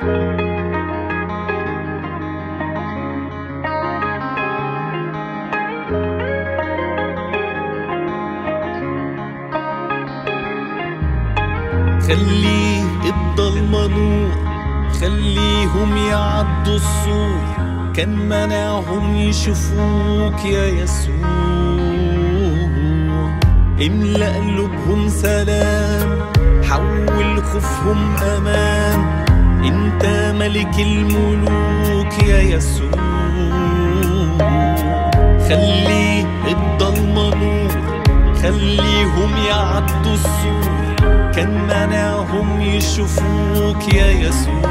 خليه الضلمة نور خليهم يعدوا السور كان منعهم يشوفوك يا يسوع املأ قلوبهم سلام حول خوفهم أمان انت ملك الملوك يا يسوع خليه الضلمة نور خليهم يعدوا السور كان منعهم يشوفوك يا يسوع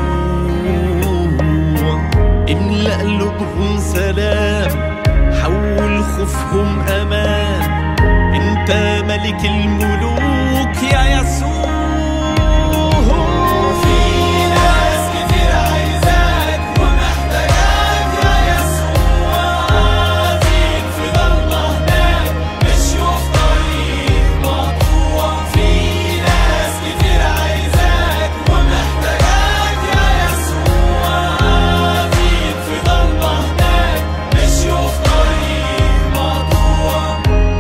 املأ قلوبهم سلام حول خوفهم أمان انت ملك الملوك يا يسوع في ناس كتير عايزاك ومحتاجاك يا يسوع فيك في ضلمة هناك مشيوا في طريق مقطوع في ناس كتير عايزاك ومحتاجاك يا يسوع فيك في ضلمة هناك مشيوا في طريق مقطوع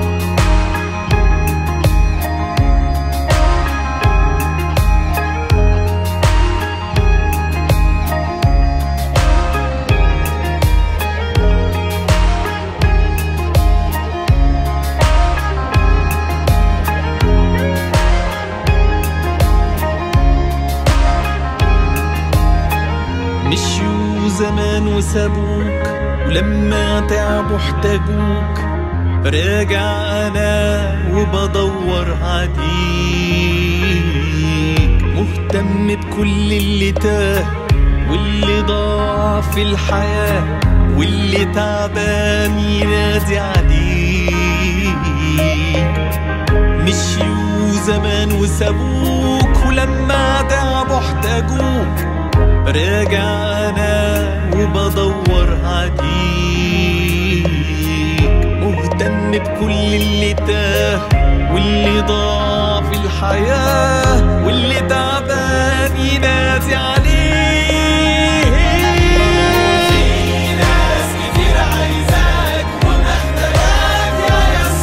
مشيوا زمان وسابوك ولما تعبوا احتاجوك راجع انا وبدور عليك مهتم بكل اللي تاه واللي ضاع في الحياة واللي تعبان ينادي عليك مشيوا زمان وسابوك ولما تعبوا احتاجوك راجع انا وبدور عليك مهتم بكل اللي تاه واللي ضاع في الحياة واللي تعبان ينادي عليك في ناس كتير عايزاك ومحتاجاك يا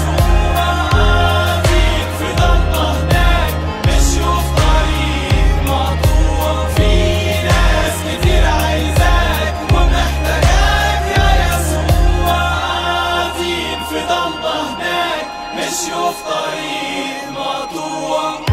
يسوع فيك في ضلمة هناك مشيوا في طريق مقطوع في ناس كتير عايزاك ومحتاجاك يا يسوع قاعدين في ضلمة هناك مشيوا في طريق مقطوع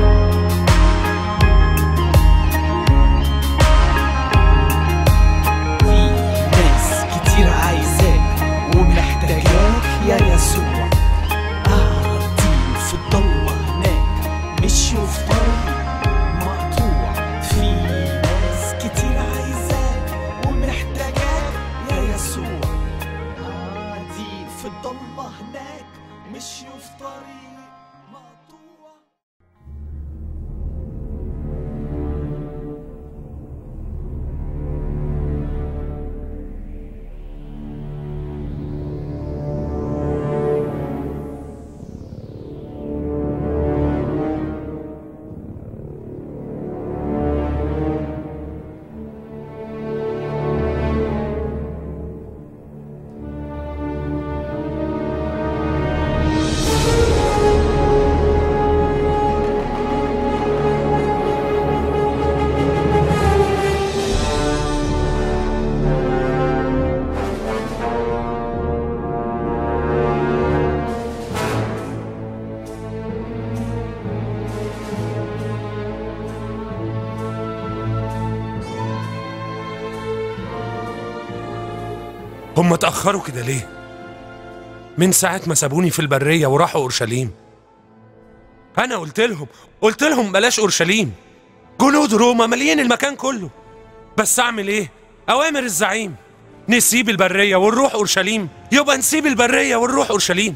في ناس كتير عايزاك ومحتاجاك يا يسوع قاعدين في الضلمة هناك مشيوا في طريق مقطوع في ناس كتير عايزاك ومحتاجاك يا يسوع قاعدين في الضلمة هناك مشيوا في طريق مقطوع هم اتأخروا كده ليه؟ من ساعة ما سابوني في البرية وراحوا أورشليم أنا قلت لهم قلت لهم بلاش أورشليم جنود روما مالين المكان كله بس أعمل إيه؟ أوامر الزعيم نسيب البرية ونروح أورشليم يبقى نسيب البرية ونروح أورشليم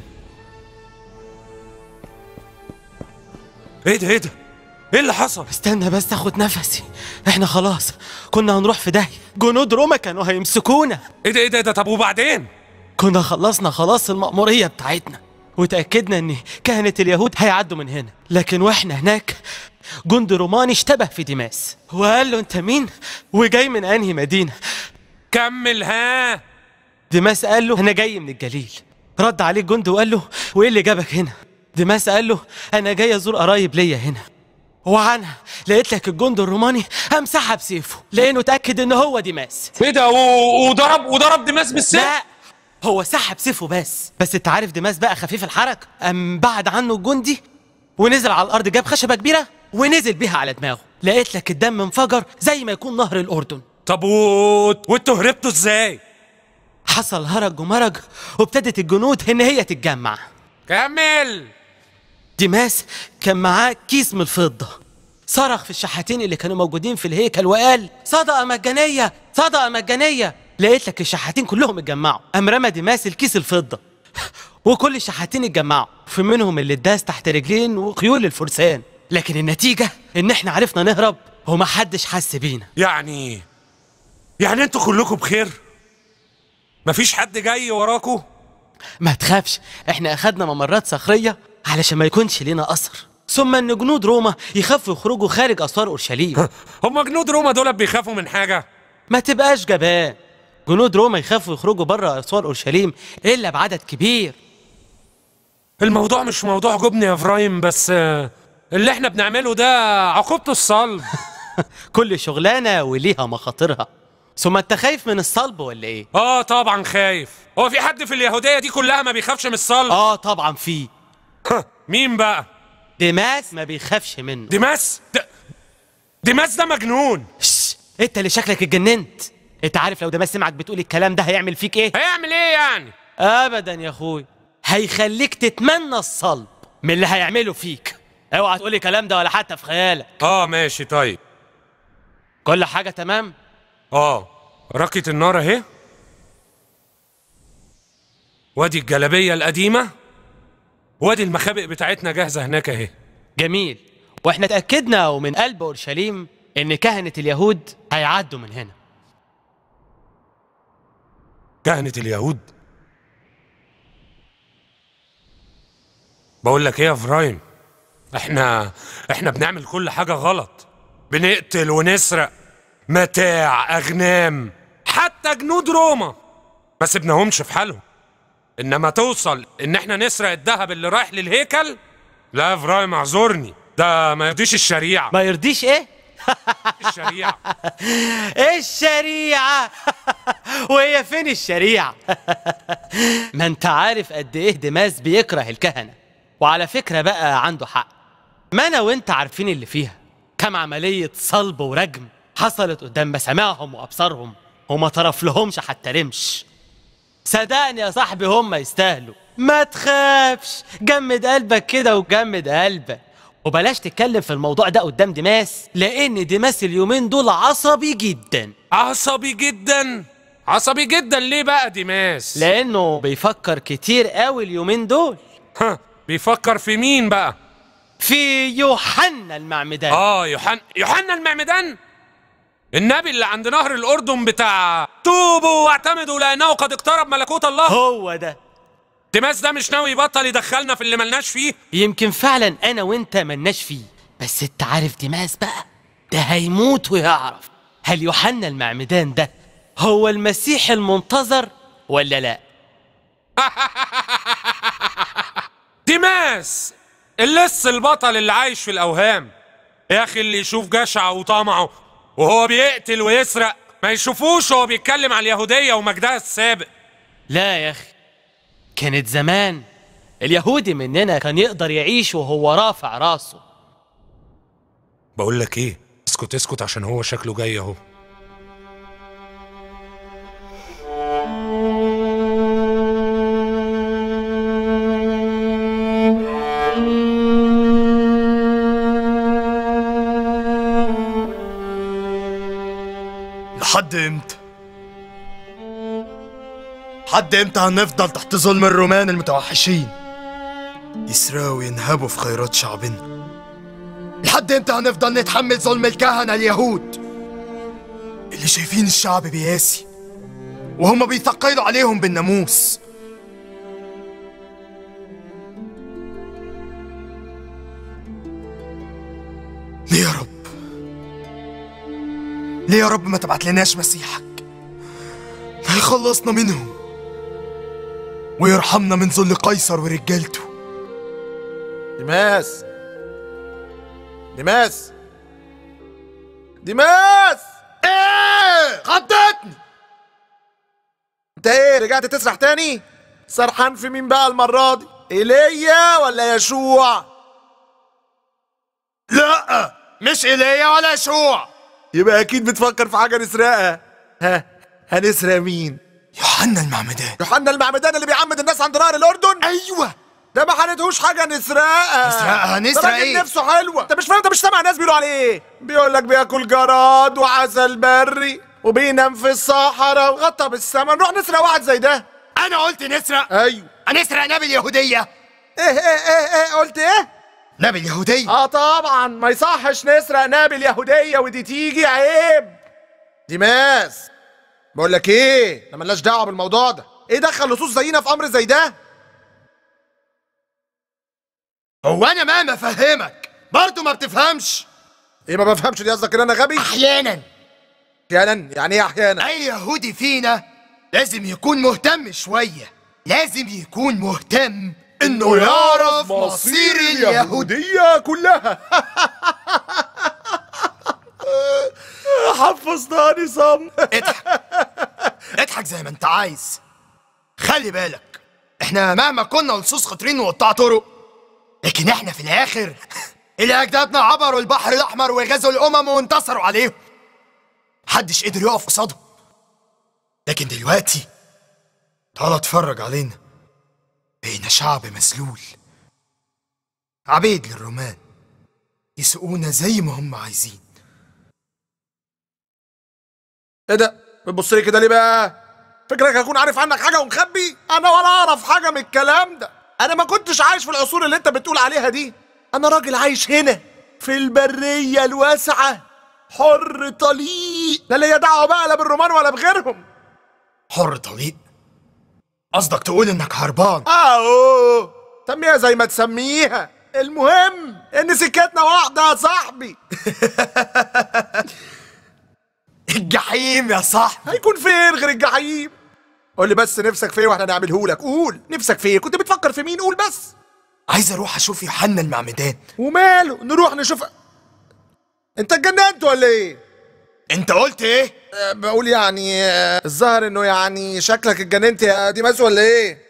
إيه ده إيه ده؟ إيه اللي حصل؟ استنى بس اخد نفسي احنا خلاص كنا هنروح في داهية جنود روما كانوا هيمسكونا إيه ده إيه ده, إيه ده طب وبعدين؟ كنا خلصنا خلاص المأمورية بتاعتنا وتأكدنا ان كهنة اليهود هيعدوا من هنا لكن واحنا هناك جندي روماني اشتبه في ديماس وقال له انت مين وجاي من انهي مدينه كمل ها ديماس قال له انا جاي من الجليل رد عليه الجندي وقال له وايه اللي جابك هنا ديماس قال له انا جاي ازور قرايب ليا هنا وعنها لقيت لك الجندي الروماني قام سحب سيفه لانه اتاكد ان هو ديماس ايه ده و- وضرب وضرب دماس بالسيف لا هو سحب سيفه بس بس انت عارف ديماس بقى خفيف الحركه قام بعد عنه الجندي ونزل على الارض جاب خشبه كبيره ونزل بيها على دماغه لقيت لك الدم انفجر زي ما يكون نهر الاردن طب و... وانتوا هربتوا ازاي حصل هرج ومرج وابتدت الجنود ان هي تتجمع كمل ديماس كان معاه كيس من الفضة صرخ في الشحاتين اللي كانوا موجودين في الهيكل وقال صدقة مجانية صدقة مجانية لقيت لك الشحاتين كلهم اتجمعوا قام رمى ديماس الكيس الفضة وكل الشحاتين اتجمعوا في منهم اللي اتداس تحت رجلين وخيول الفرسان لكن النتيجة ان احنا عرفنا نهرب ومحدش حس بينا يعني يعني انتوا كلكم بخير مفيش حد جاي وراكوا ما تخافش احنا اخدنا ممرات صخرية علشان ما يكونش لينا اثر ثم ان جنود روما يخافوا يخرجوا خارج اسوار اورشليم هم جنود روما دول بيخافوا من حاجه ما تبقاش جبان جنود روما يخافوا يخرجوا بره اسوار اورشليم الا بعدد كبير الموضوع مش موضوع جبن يا افرايم بس آه، اللي احنا بنعمله ده عقوبته الصلب كل شغلانه وليها مخاطرها ثم انت خايف من الصلب ولا ايه اه طبعا خايف هو في حد في اليهوديه دي كلها ما بيخافش من الصلب اه طبعا في مين بقى ديماس ما بيخافش منه ديماس د... ديماس ده مجنون شش انت اللي شكلك اتجننت انت عارف لو ديماس سمعك بتقول الكلام ده هيعمل فيك ايه هيعمل ايه يعني ابدا يا اخوي هيخليك تتمنى الصلب من اللي هيعمله فيك اوعى تقولي الكلام ده ولا حتى في خيالك اه ماشي طيب كل حاجه تمام اه ركة النار اهي وادي الجلابية القديمة وادي المخابئ بتاعتنا جاهزة هناك اهي جميل واحنا اتاكدنا ومن قلب اورشليم ان كهنه اليهود هيعدوا من هنا كهنة اليهود بقول لك ايه يا فرايم احنا احنا بنعمل كل حاجة غلط بنقتل ونسرق متاع اغنام حتى جنود روما ما سيبناهمش في حالهم انما توصل ان احنا نسرق الذهب اللي رايح للهيكل لا يا فرايم اعذرني ده ما يرضيش الشريعة ما يرضيش ايه الشريعة الشريعه وهي فين الشريعه ما انت عارف قد ايه ديماس بيكره الكهنه وعلى فكره بقى عنده حق ما انا وانت عارفين اللي فيها كم عمليه صلب ورجم حصلت قدام مسامعهم وابصارهم وما طرف لهمش حتى رمش صدقني يا صاحبي هم يستاهلوا ما تخافش جمد قلبك كده وجمد قلبك وبلاش تتكلم في الموضوع ده قدام ديماس لان ديماس اليومين دول عصبي جدا عصبي جدا عصبي جدا ليه بقى ديماس لانه بيفكر كتير قوي اليومين دول ها بيفكر في مين بقى في يوحنا المعمدان اه يوحنا يوحنا المعمدان النبي اللي عند نهر الاردن بتاع توبوا واعتمدوا لانه قد اقترب ملكوت الله هو ده ديماس ده مش ناوي يبطل يدخلنا في اللي ملناش فيه يمكن فعلا انا وانت ملناش فيه بس انت عارف ديماس بقى ده هيموت ويعرف هل يوحنا المعمدان ده هو المسيح المنتظر ولا لا ديماس اللص البطل اللي عايش في الاوهام يا اخي اللي يشوف جشعه وطمعه وهو بيقتل ويسرق ما يشوفوش وهو بيتكلم على اليهوديه ومجدها السابق لا يا اخي كانت زمان اليهودي مننا كان يقدر يعيش وهو رافع راسه بقول لك ايه اسكت اسكت عشان هو شكله جاي اهو لحد امتى؟ لحد امتى هنفضل تحت ظلم الرومان المتوحشين؟ يسرقوا وينهبوا في خيرات شعبنا لحد امتى هنفضل نتحمل ظلم الكهنة اليهود؟ اللي شايفين الشعب بياسي وهم بيثقلوا عليهم بالناموس ليه يا رب؟ ليه يا رب ما تبعت لناش مسيحك هيخلصنا منهم ويرحمنا من ذل قيصر ورجالته ديماس ديماس ديماس ايه خضتني انت ايه رجعت تسرح تاني سرحان في مين بقى المرة دي ايليا ولا يشوع لا مش ايليا ولا يشوع يبقى اكيد بتفكر في حاجة نسرقها ها هنسرق مين يوحنا المعمدان يوحنا المعمدان اللي بيعمد الناس عند نهر الاردن ايوه ده ما حنتهوش حاجة نسرقها نسرقها، ده نسرق راجل إيه؟ نفسه حلوة انت مش فاهم انت مش سامع الناس بيقولوا عليه ايه بيقول لك بياكل جراد وعسل بري وبينام في الصحراء وغطى بالسما نروح نسرق واحد زي ده انا قلت نسرق ايوه هنسرق نبي اليهوديه ايه ايه ايه ايه قلت ايه نبي اليهوديه اه طبعا ما يصحش نسرق نابل اليهودية ودي تيجي عيب ديماس بقول لك ايه انا ملناش دعوه بالموضوع ده ايه دخل لصوص زينا في امر زي ده هو انا مهما افهمك برضه ما بتفهمش ايه ما بفهمش دي قصدك ان انا غبي احيانا احيانا يعني ايه احيانا اي يهودي فينا لازم يكون مهتم شويه لازم يكون مهتم انه يعرف مصير اليهود اليهودية كلها حفظتني صم اضحك اضحك زي ما انت عايز خلي بالك احنا مهما كنا لصوص خطرين وقطاع طرق لكن احنا في الاخر اللي اجدادنا عبروا البحر الاحمر وغزوا الامم وانتصروا عليهم محدش قدر يقف قصادهم لكن دلوقتي تعال اتفرج علينا بقينا شعب مسلول عبيد للرومان يسوقونا زي ما هم عايزين ايه ده بتبص لي كده ليه بقى فكرك هكون عارف عنك حاجه ومخبي انا ولا اعرف حاجه من الكلام ده انا ما كنتش عايش في العصور اللي انت بتقول عليها دي انا راجل عايش هنا في البريه الواسعه حر طليق لا ليا دعوه بقى لا بالرومان ولا بغيرهم حر طليق قصدك تقول انك هربان اهو سميها زي ما تسميها المهم ان سكتنا واحده يا صاحبي الجحيم يا صاحبي هيكون فين غير الجحيم قول لي بس نفسك في ايه واحنا نعمله لك قول نفسك في ايه كنت بتفكر في مين قول بس عايز اروح اشوف يوحنا المعمدان وماله نروح نشوف انت اتجننت ولا ايه انت قلت ايه أه بقول يعني أه الظاهر انه يعني شكلك اتجننت يا ديماس ولا ايه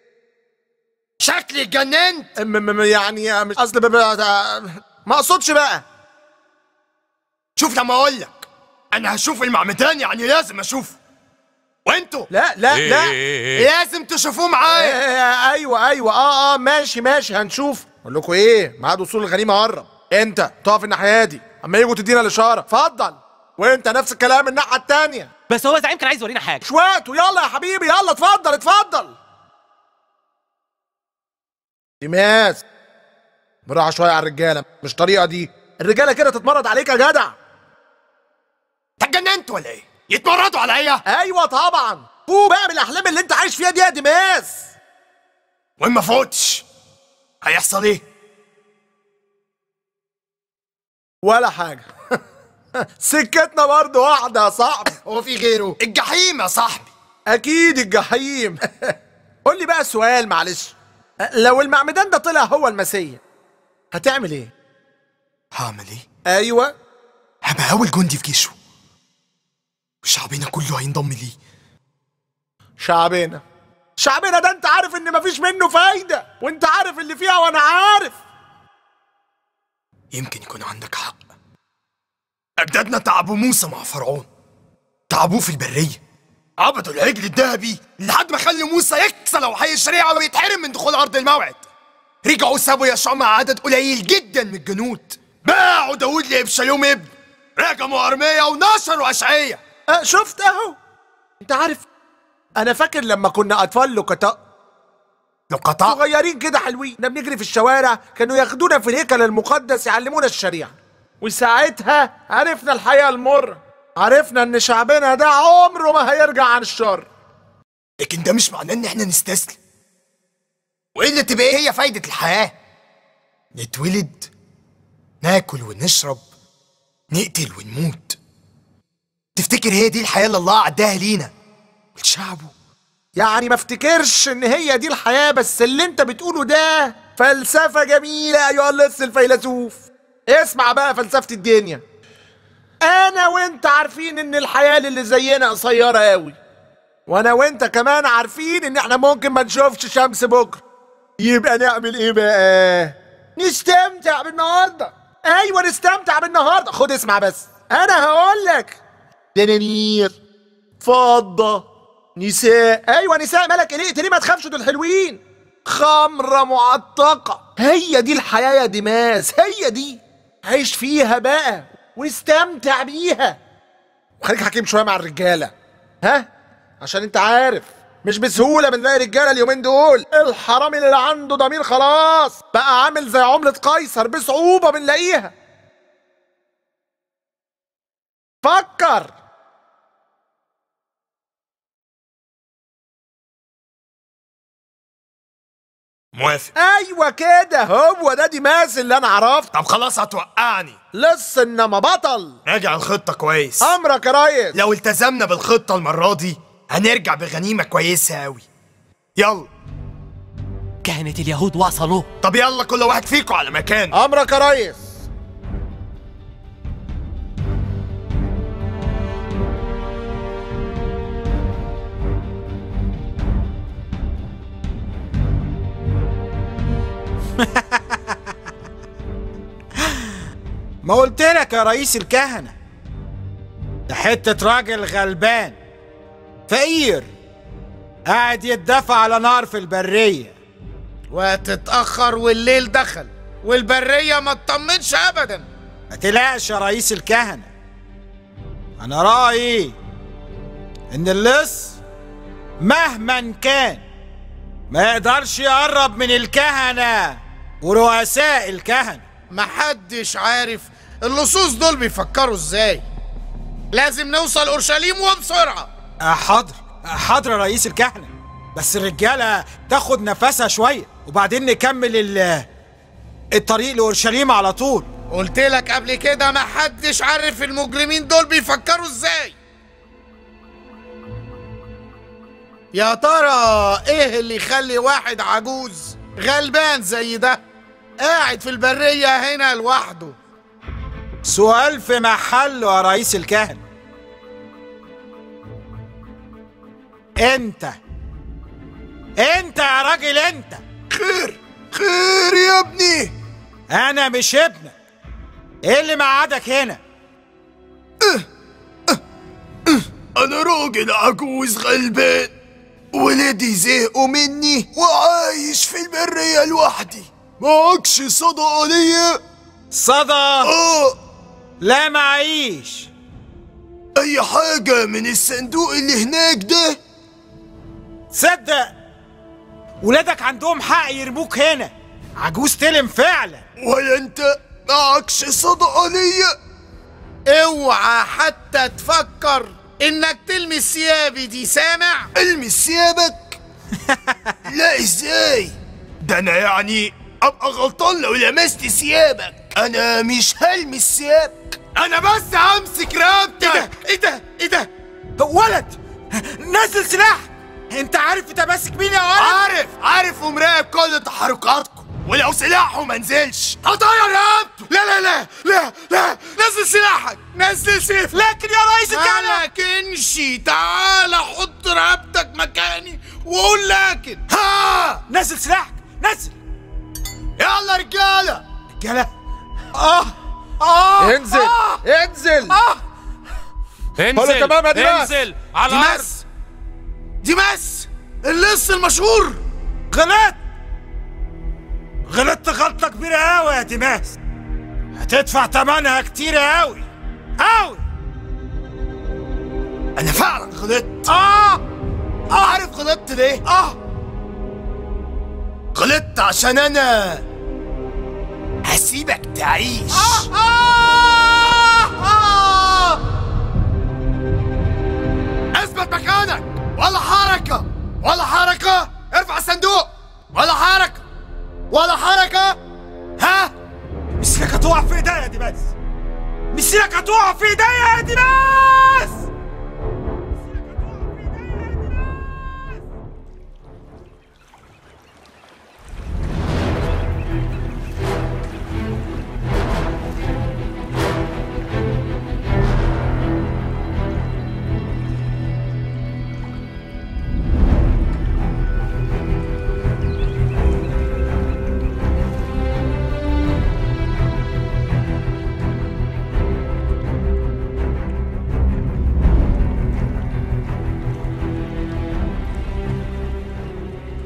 شكلي اتجننت م- م- م- يعني أه، مش اصل ب- ب- أه، ما اقصدش بقى شوف لما اقول لك انا هشوف المعمدان يعني لازم اشوفه وانتوا لا لا إيه لا إيه إيه إيه؟ لازم تشوفوه معايا آه، ايوه ايوه اه اه ماشي ماشي هنشوف اقول لكم ايه ميعاد وصول الغنيمه قرب انت تقف الناحيه دي اما يجوا تدينا الاشاره اتفضل وانت نفس الكلام الناحيه التانيه بس هو زعيم كان عايز يورينا حاجه مش وقته يلا يا حبيبي يلا اتفضل اتفضل ديماس براحة شوية على الرجالة مش طريقة دي الرجالة كده تتمرد عليك يا جدع انت اتجننت ولا ايه يتمردوا عليا ايوه طبعا فوق بقى من الاحلام اللي انت عايش فيها دي يا ديماس وان ما فوتش هيحصل ايه ولا حاجة سكتنا برضه واحدة يا صاحبي هو في غيره الجحيم يا صاحبي اكيد الجحيم قول لي بقى سؤال معلش لو المعمدان ده طلع هو المسيح هتعمل ايه هعمل ايه ايوه هبقى اول جندي في جيشه وشعبنا كله هينضم ليه شعبنا شعبنا ده انت عارف ان مفيش منه فايدة وانت عارف اللي فيها وانا عارف يمكن يكون عندك حق أجدادنا تعبوا موسى مع فرعون تعبوه في البرية عبدوا العجل الذهبي لحد ما خلوا موسى يكسل وحي الشريعة ويتحرم من دخول أرض الموعد رجعوا سابوا يشوع مع عدد قليل جدا من الجنود باعوا داود لإبشالوم ابن رجموا أرمية ونشروا أشعية أه شفت اهو انت عارف انا فاكر لما كنا اطفال لقطاء لو قطع صغيرين كده حلوين احنا بنجري في الشوارع كانوا ياخدونا في الهيكل المقدس يعلمونا الشريعة وساعتها عرفنا الحقيقة المرة عرفنا ان شعبنا ده عمره ما هيرجع عن الشر لكن ده مش معناه إن إحنا نستسلم وإلا تبقى إيه هي فايدة الحياة نتولد ناكل ونشرب نقتل ونموت تفتكر هي دي الحياة اللي الله عداها لينا لشعبه يعني ما افتكرش ان هي دي الحياة بس اللي انت بتقوله ده فلسفة جميلة ايها اللص الفيلسوف اسمع بقى فلسفة الدنيا انا وانت عارفين ان الحياة اللي زينا قصيرة قوي وانا وانت كمان عارفين ان احنا ممكن ما نشوفش شمس بكرة يبقى نعمل ايه بقى نستمتع بالنهاردة ايوه نستمتع بالنهاردة خد اسمع بس انا هقول لك دنانير فضة نساء ايوه نساء مالك قلقت ليه ما تخافش دول حلوين خمرة معتقة هي دي الحياة يا ديماس هي دي عيش فيها بقى واستمتع بيها وخليك حكيم شوية مع الرجالة ها عشان انت عارف مش بسهولة بنلاقي رجالة اليومين دول الحرامي اللي عنده ضمير خلاص بقى عامل زي عملة قيصر بصعوبة بنلاقيها فكر موافق ايوه كده هو ده ديماس اللي انا عرفت طب خلاص هتوقعني لص انما بطل راجع الخطة كويس امرك يا ريس لو التزمنا بالخطة المرة دي هنرجع بغنيمة كويسة أوي يلا كهنة اليهود وصلوا طب يلا كل واحد فيكم على مكان امرك يا ريس ما قلت لك يا رئيس الكهنة ده حتة راجل غلبان فقير قاعد يتدفع على نار في البرية وتتأخر والليل دخل والبرية ما تطمنش أبدا ما تقلقش يا رئيس الكهنة أنا رأيي إن اللص مهما كان ما يقدرش يقرب من الكهنة ورؤساء الكهنة محدش عارف اللصوص دول بيفكروا ازاي لازم نوصل أورشليم وبسرعة آه، حاضر آه، حاضر يا رئيس الكهنة بس الرجالة تاخد نفسها شوية وبعدين نكمل ال- الطريق لأورشليم على طول قلت لك قبل كده محدش عارف المجرمين دول بيفكروا ازاي يا ترى ايه اللي يخلي واحد عجوز غلبان زي ده قاعد في البرية هنا لوحده سؤال في محله يا رئيس الكهنة انت انت يا راجل انت خير خير يا ابني انا مش ابنك ايه اللي مقعدك هنا أنا راجل عجوز غلبان ولادي زهقوا مني وعايش في البرية لوحدي معكش صدقة ليا صدى آه لا معيش أي حاجة من الصندوق اللي هناك ده تصدق ولادك عندهم حق يرموك هنا عجوز تلم فعلا ولا أنت معكش صدقة ليا اوعى حتى تفكر انك تلمس ثيابي دي سامع المس ثيابك لا ازاي ده انا يعني ابقى غلطان لو لمست ثيابك انا مش هلمس ثيابك انا بس همسك رقبتك ايه ده ايه ده ولد نزل سلاح انت عارف انت ماسك مين يا ولد عارف عارف ومراقب كل تحركاتكم ولو سلاحه ما نزلش هطير رقبته لا لا لا لا لا نزل سلاحك نزل سيف لكن يا رئيس الكهنة لكنش تعال حط رقبتك مكاني وقول لكن ها نزل سلاحك نزل يلا رجاله رجالة اه اه انزل آه انزل آه قول تمام يا ديماس انزل على الارض ديماس ديماس اللص المشهور غلط غلطت غلطة كبيرة أوي يا ديماس هتدفع تمنها كتير أوي أوي انا فعلا غلطت آه عارف غلطت ليه آه غلطت عشان انا هسيبك تعيش آه آه اثبت مكانك ولا حركة ولا حركة ارفع الصندوق ولا حركة ولا حركة ها مسيرك هتقع في ايديا يا ديماس مسيرك هتقع في ايديا يا ديماس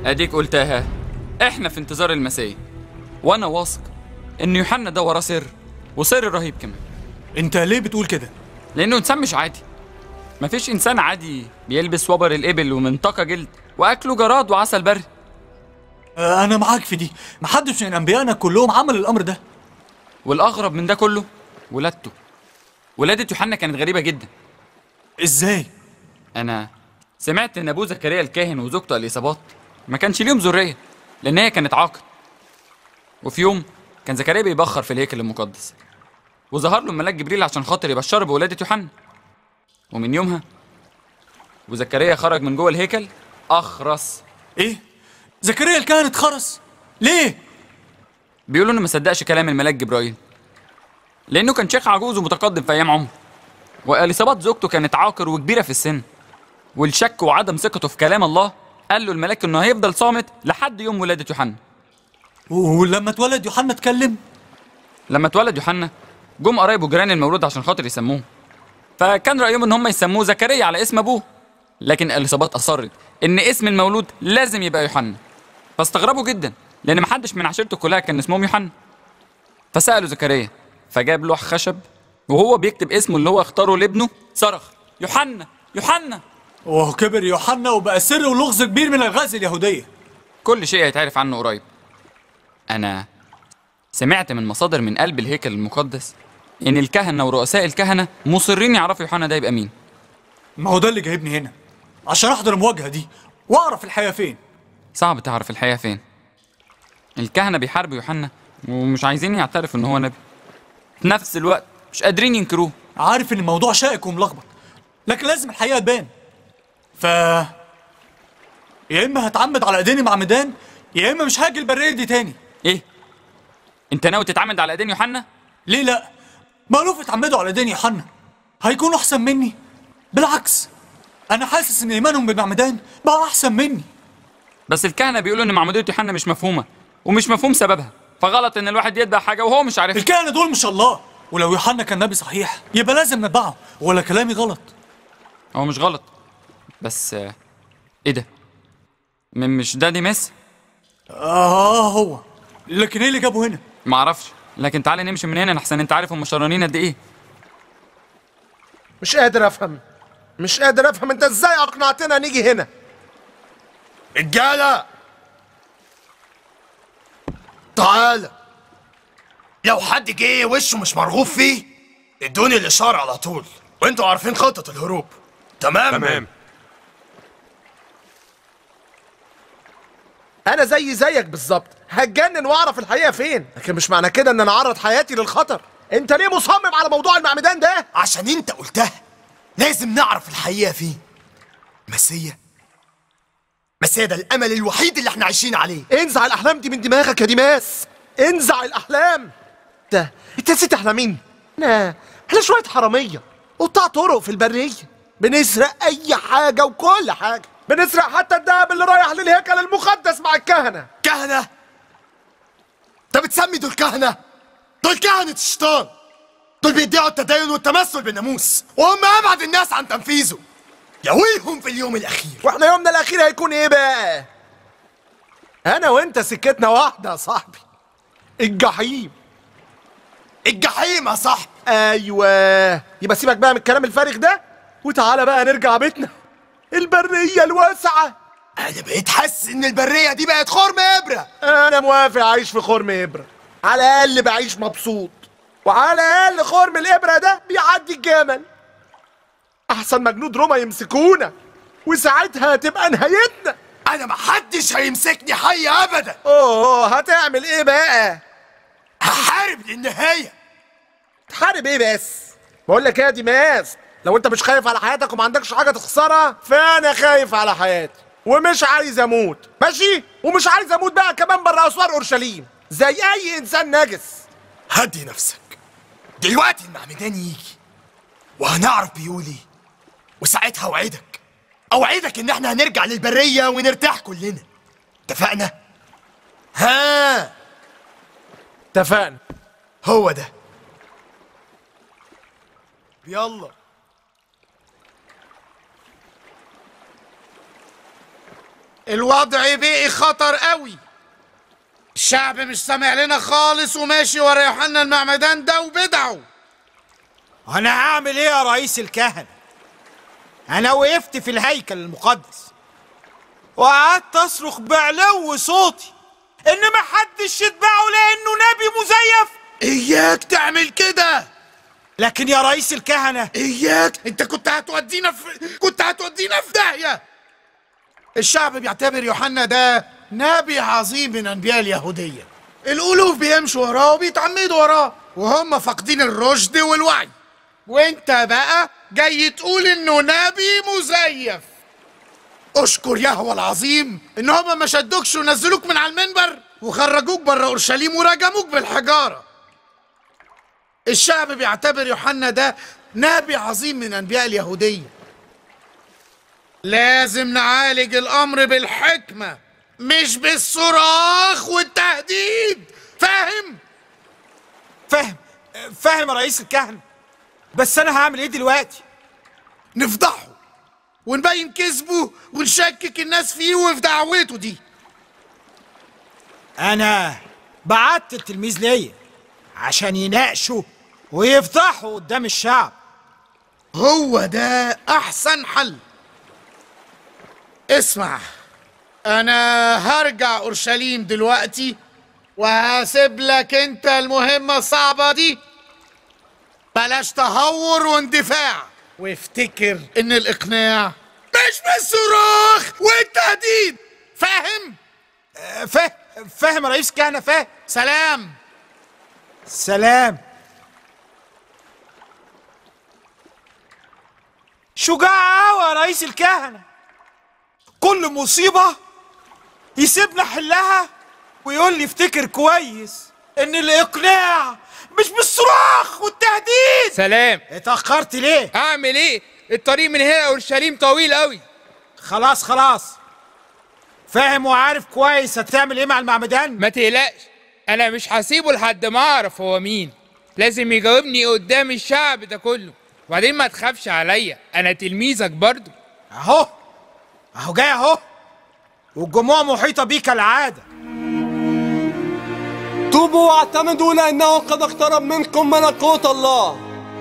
اديك قلتها احنا في انتظار المسيح وانا واثق ان يوحنا ده وراه سر وسر رهيب كمان انت ليه بتقول كده لانه انسان مش عادي مفيش انسان عادي بيلبس وبر الابل ومنطقه جلد واكله جراد وعسل بري آه، انا معاك في دي محدش من انبيائنا كلهم عمل الامر ده والاغرب من ده كله ولادته ولاده يوحنا كانت غريبه جدا ازاي انا سمعت ان ابوه زكريا الكاهن وزوجته اليصابات ما كانش ليهم ذريه لان هي كانت عاقل وفي يوم كان زكريا بيبخر في الهيكل المقدس وظهر له الملاك جبريل عشان خاطر يبشره بولاده يوحنا ومن يومها وزكريا خرج من جوه الهيكل اخرس ايه زكريا الكاهن اتخرس ليه بيقولوا انه ما صدقش كلام الملاك جبرائيل لانه كان شيخ عجوز ومتقدم في ايام عمره واليصابات زوجته كانت عاقر وكبيره في السن والشك وعدم ثقته في كلام الله قال له الملاك انه هيفضل صامت لحد يوم ولاده يوحنا ولما اتولد يوحنا اتكلم لما اتولد يوحنا جم قرايبه جيران المولود عشان خاطر يسموه فكان رايهم ان هم يسموه زكريا على اسم ابوه لكن اليصابات اصرت ان اسم المولود لازم يبقى يوحنا فاستغربوا جدا لان محدش من عشيرته كلها كان اسمهم يوحنا فسالوا زكريا فجاب لوح خشب وهو بيكتب اسمه اللي هو اختاره لابنه صرخ يوحنا يوحنا وهو كبر يوحنا وبقى سر ولغز كبير من الغاز اليهوديه كل شيء هيتعرف عنه قريب انا سمعت من مصادر من قلب الهيكل المقدس ان الكهنه ورؤساء الكهنه مصرين يعرفوا يوحنا ده يبقى مين ما هو ده اللي جايبني هنا عشان احضر المواجهه دي واعرف الحقيقه فين صعب تعرف الحقيقه فين الكهنه بيحاربوا يوحنا ومش عايزين يعترفوا ان هو نبي في نفس الوقت مش قادرين ينكروه عارف ان الموضوع شائك وملخبط لكن لازم الحقيقه تبان ف يا اما هتعمد على ايديني معمدان يا اما مش هاجي البريه دي تاني ايه انت ناوي تتعمد على ايدين يوحنا ليه لا مألوف اتعمدوا على ايدين يوحنا هيكونوا احسن مني بالعكس انا حاسس ان ايمانهم بمعمدان بقى احسن مني بس الكهنه بيقولوا ان معموديه يوحنا مش مفهومه ومش مفهوم سببها فغلط ان الواحد يتبع حاجه وهو مش عارفها الكهنه دول مش الله ولو يوحنا كان نبي صحيح يبقى لازم نتبعه ولا كلامي غلط هو مش غلط بس آه، ايه ده م- مش ده ديماس اه هو لكن ايه اللي جابه هنا معرفش لكن تعالى نمشي من هنا احسن انت عارف هم شرانين قد ايه مش قادر افهم مش قادر افهم انت ازاي اقنعتنا نيجي هنا رجالة تعالى لو حد جه وشه مش مرغوب فيه ادوني الإشارة على طول وانتوا عارفين خطة الهروب تمام؟ تمام انا زي زيك بالظبط هتجنن واعرف الحقيقه فين لكن مش معنى كده ان انا اعرض حياتي للخطر انت ليه مصمم على موضوع المعمدان ده عشان انت قلتها لازم نعرف الحقيقة فين مسيا مسيا ده الأمل الوحيد اللي احنا عايشين عليه انزع الاحلام دي من دماغك يا ديماس انزع الاحلام انت انت نسيت احنا مين احنا احنا شويه حراميه قطاع طرق في البريه بنسرق اي حاجه وكل حاجه بنسرق حتى الدهب اللي رايح للهيكل المقدس مع الكهنه كهنة انت بتسمي دول كهنة دول كهنة الشيطان دول بيدعوا التدين والتمثل بالناموس وهم أبعد الناس عن تنفيذه يويهم في اليوم الأخير واحنا يومنا الاخير هيكون ايه بقى انا وانت سكتنا واحده يا صاحبي الجحيم الجحيم يا صاحبي ايوه يبقى سيبك بقى من الكلام الفارغ ده وتعالى بقى نرجع بيتنا البريه الواسعه أنا بقيت حاسس إن البرية دي بقت خرم إبرة انا موافق اعيش في خرم ابره على الاقل بعيش مبسوط وعلى الاقل خرم الابره ده بيعدي الجمل احسن مجنود روما يمسكونا وساعتها هتبقى نهايتنا أنا محدش هيمسكني حي أبدا اوه هتعمل ايه بقى هحارب للنهاية تحارب ايه بس بقول لك ايه يا ديماس لو انت مش خايف على حياتك وما عندكش حاجه تخسرها فانا خايف على حياتي ومش عايز اموت ماشي ومش عايز اموت بقى كمان بره اسوار اورشليم زي اي انسان نجس هدي نفسك دلوقتي المعمدان يجي وهنعرف بيقول ايه وساعتها اوعدك اوعدك ان احنا هنرجع للبريه ونرتاح كلنا اتفقنا ها اتفقنا هو ده يلا الوضع بقي خطر قوي الشعب مش سامع لنا خالص وماشي ورا يوحنا المعمدان ده وبدعه انا هعمل ايه يا رئيس الكهنة انا وقفت في الهيكل المقدس وقعدت اصرخ بعلو صوتي ان محدش يتبعه لانه نبي مزيف اياك تعمل كده لكن يا رئيس الكهنة اياك انت كنت هتودينا في كنت هتودينا في داهية الشعب بيعتبر يوحنا ده نبي عظيم من انبياء اليهودية الالوف بيمشوا وراه وبيتعمدوا وراه وهم فاقدين الرشد والوعي وانت بقى جاي تقول انه نبي مزيف اشكر يهوى العظيم ان هم ما شدوكش ونزلوك من على المنبر وخرجوك بره اورشليم ورجموك بالحجاره الشعب بيعتبر يوحنا ده نبي عظيم من انبياء اليهوديه لازم نعالج الامر بالحكمه مش بالصراخ والتهديد فاهم فاهم فاهم يا رئيس الكهنة بس انا هعمل ايه دلوقتي نفضحه ونبين كذبه ونشكك الناس فيه وفي دعوته دي انا بعت التلميذ ليا عشان يناقشوا ويفضحوا قدام الشعب هو ده احسن حل اسمع انا هرجع اورشليم دلوقتي وهسيب لك انت المهمة الصعبة دي بلاش تهور واندفاع وافتكر ان الاقناع مش بالصراخ والتهديد فاهم آه، فاهم فاهم يا رئيس الكهنة فاهم سلام سلام شجاع قوي يا رئيس الكهنة كل مصيبة يسيبنا حلها ويقول لي افتكر كويس ان الاقناع مش بالصراخ والتهديد سلام اتأخرت ليه؟ اعمل ايه الطريق من هنا اورشليم طويل قوي خلاص خلاص فاهم وعارف كويس هتعمل ايه مع المعمدان؟ ما تقلقش انا مش هسيبه لحد ما اعرف هو مين لازم يجاوبني قدام الشعب ده كله وبعدين ما تخافش عليا انا تلميذك برضو اهو اهو جاي اهو والجموع محيطة بيه كالعادة توبوا واعتمدوا لأنه قد اقترب منكم ملكوت الله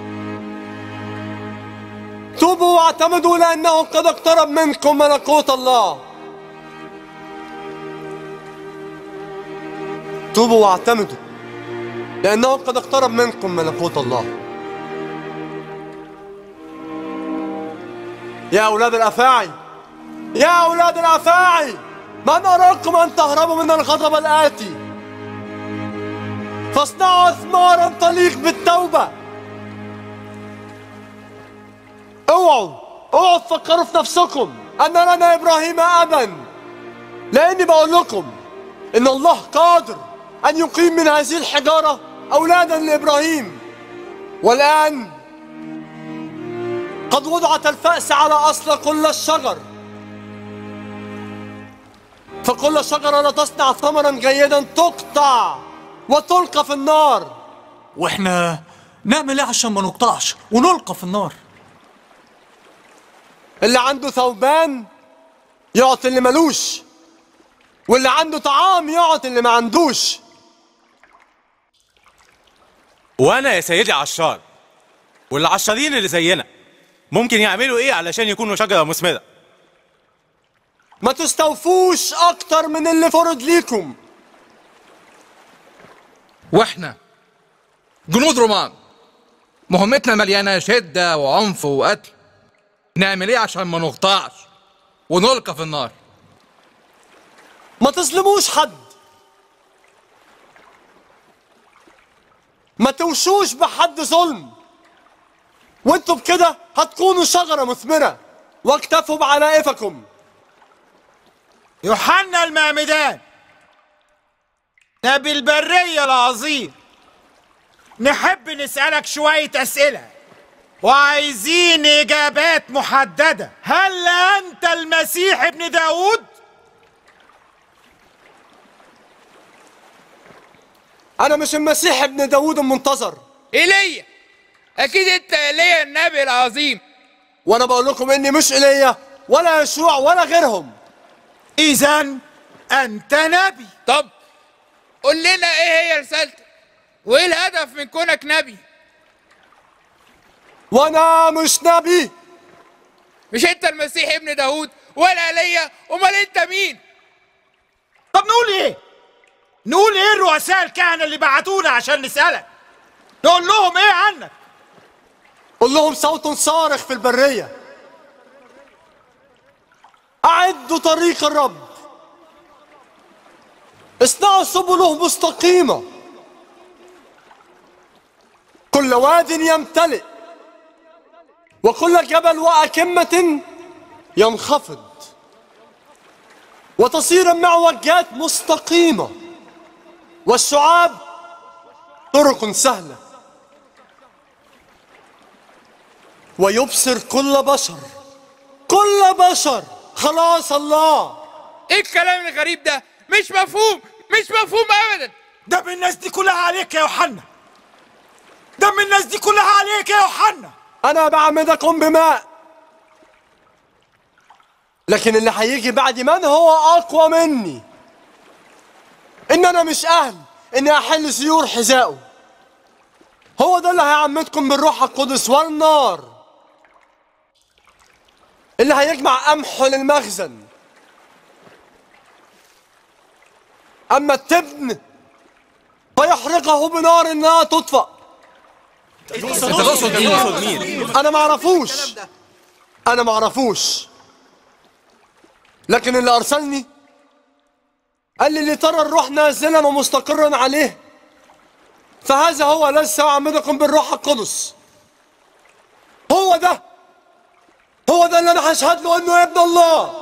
توبوا واعتمدوا لأنه قد اقترب منكم ملكوت الله توبوا واعتمدوا لأنه قد اقترب منكم ملكوت الله يا أولاد الأفاعي يا أولاد الأفاعي من أراكم أن تهربوا من الغضب الآتي فاصنعوا أثمارا تليق بالتوبة اوعوا اوعوا تفكروا في نفسكم أن لنا إبراهيم أبا لأني بقول لكم إن الله قادر أن يقيم من هذه الحجارة أولادا لإبراهيم والآن قد وضعت الفأس على أصل كل الشجر فكل شجرة لا تصنع ثمرا جيدا تقطع وتلقى في النار واحنا نعمل ايه عشان ما نقطعش ونلقى في النار اللي عنده ثوبان يعطي اللي ملوش واللي عنده طعام يعطي اللي ما عندوش وانا يا سيدي عشار والعشارين اللي زينا ممكن يعملوا ايه علشان يكونوا شجره مثمره ما تستوفوش اكتر من اللي فرض ليكم واحنا جنود رومان مهمتنا مليانة شدة وعنف وقتل نعمل ايه عشان ما نقطعش ونلقى في النار ما تظلموش حد ما توشوش بحد ظلم وانتوا بكده هتكونوا شجرة مثمرة واكتفوا بعلائفكم يوحنا المعمدان نبي البرية العظيم نحب نسألك شوية أسئلة وعايزين إجابات محددة هل أنت المسيح ابن داود؟ انا مش المسيح ابن داوود المنتظر ايليا اكيد انت ايليا النبي العظيم وانا بقول لكم اني مش ايليا ولا يشوع ولا غيرهم اذا انت نبي طب قول لنا ايه هي رسالتك وايه الهدف من كونك نبي وانا مش نبي مش انت المسيح ابن داوود ولا ايليا امال انت مين طب نقول ايه نقول ايه الرؤساء الكهنه اللي بعتونا عشان نسالك نقول لهم ايه عنك قل لهم صوت صارخ في البرية أعدوا طريق الرب اصنعوا سبله مستقيمة كل واد يمتلئ وكل جبل وأكمة ينخفض وتصير المعوجات مستقيمة والشعاب طرق سهله ويبصر كل بشر كل بشر خلاص الله ايه الكلام الغريب ده مش مفهوم مش مفهوم ابدا دم الناس دي كلها عليك يا يوحنا دم الناس دي كلها عليك يا يوحنا انا بعمدكم بماء لكن اللي هيجي بعد من هو اقوى مني ان انا مش اهل اني احل سيور حذائه هو ده اللي هيعمدكم بالروح القدس والنار اللي هيجمع قمحه للمخزن اما التبن فيحرقه بنار انها تطفأ انت تقصد مين؟ تقصد مين؟ انا ما اعرفوش انا ما اعرفوش لكن اللي ارسلني قال لي اللي ترى الروح نازلا ومستقرا عليه فهذا هو الذي سيعمدكم بالروح القدس هو ده هو ده اللي انا هشهد له انه ابن الله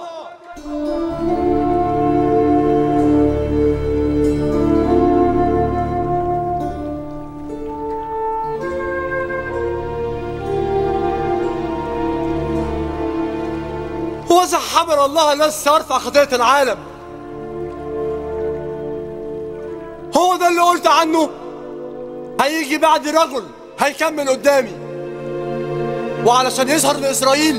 هو ذا حمل الله الذي سيرفع خطية العالم هو ده اللي قلت عنه هيجي بعد رجل هيكمل قدامي وعلشان يظهر لإسرائيل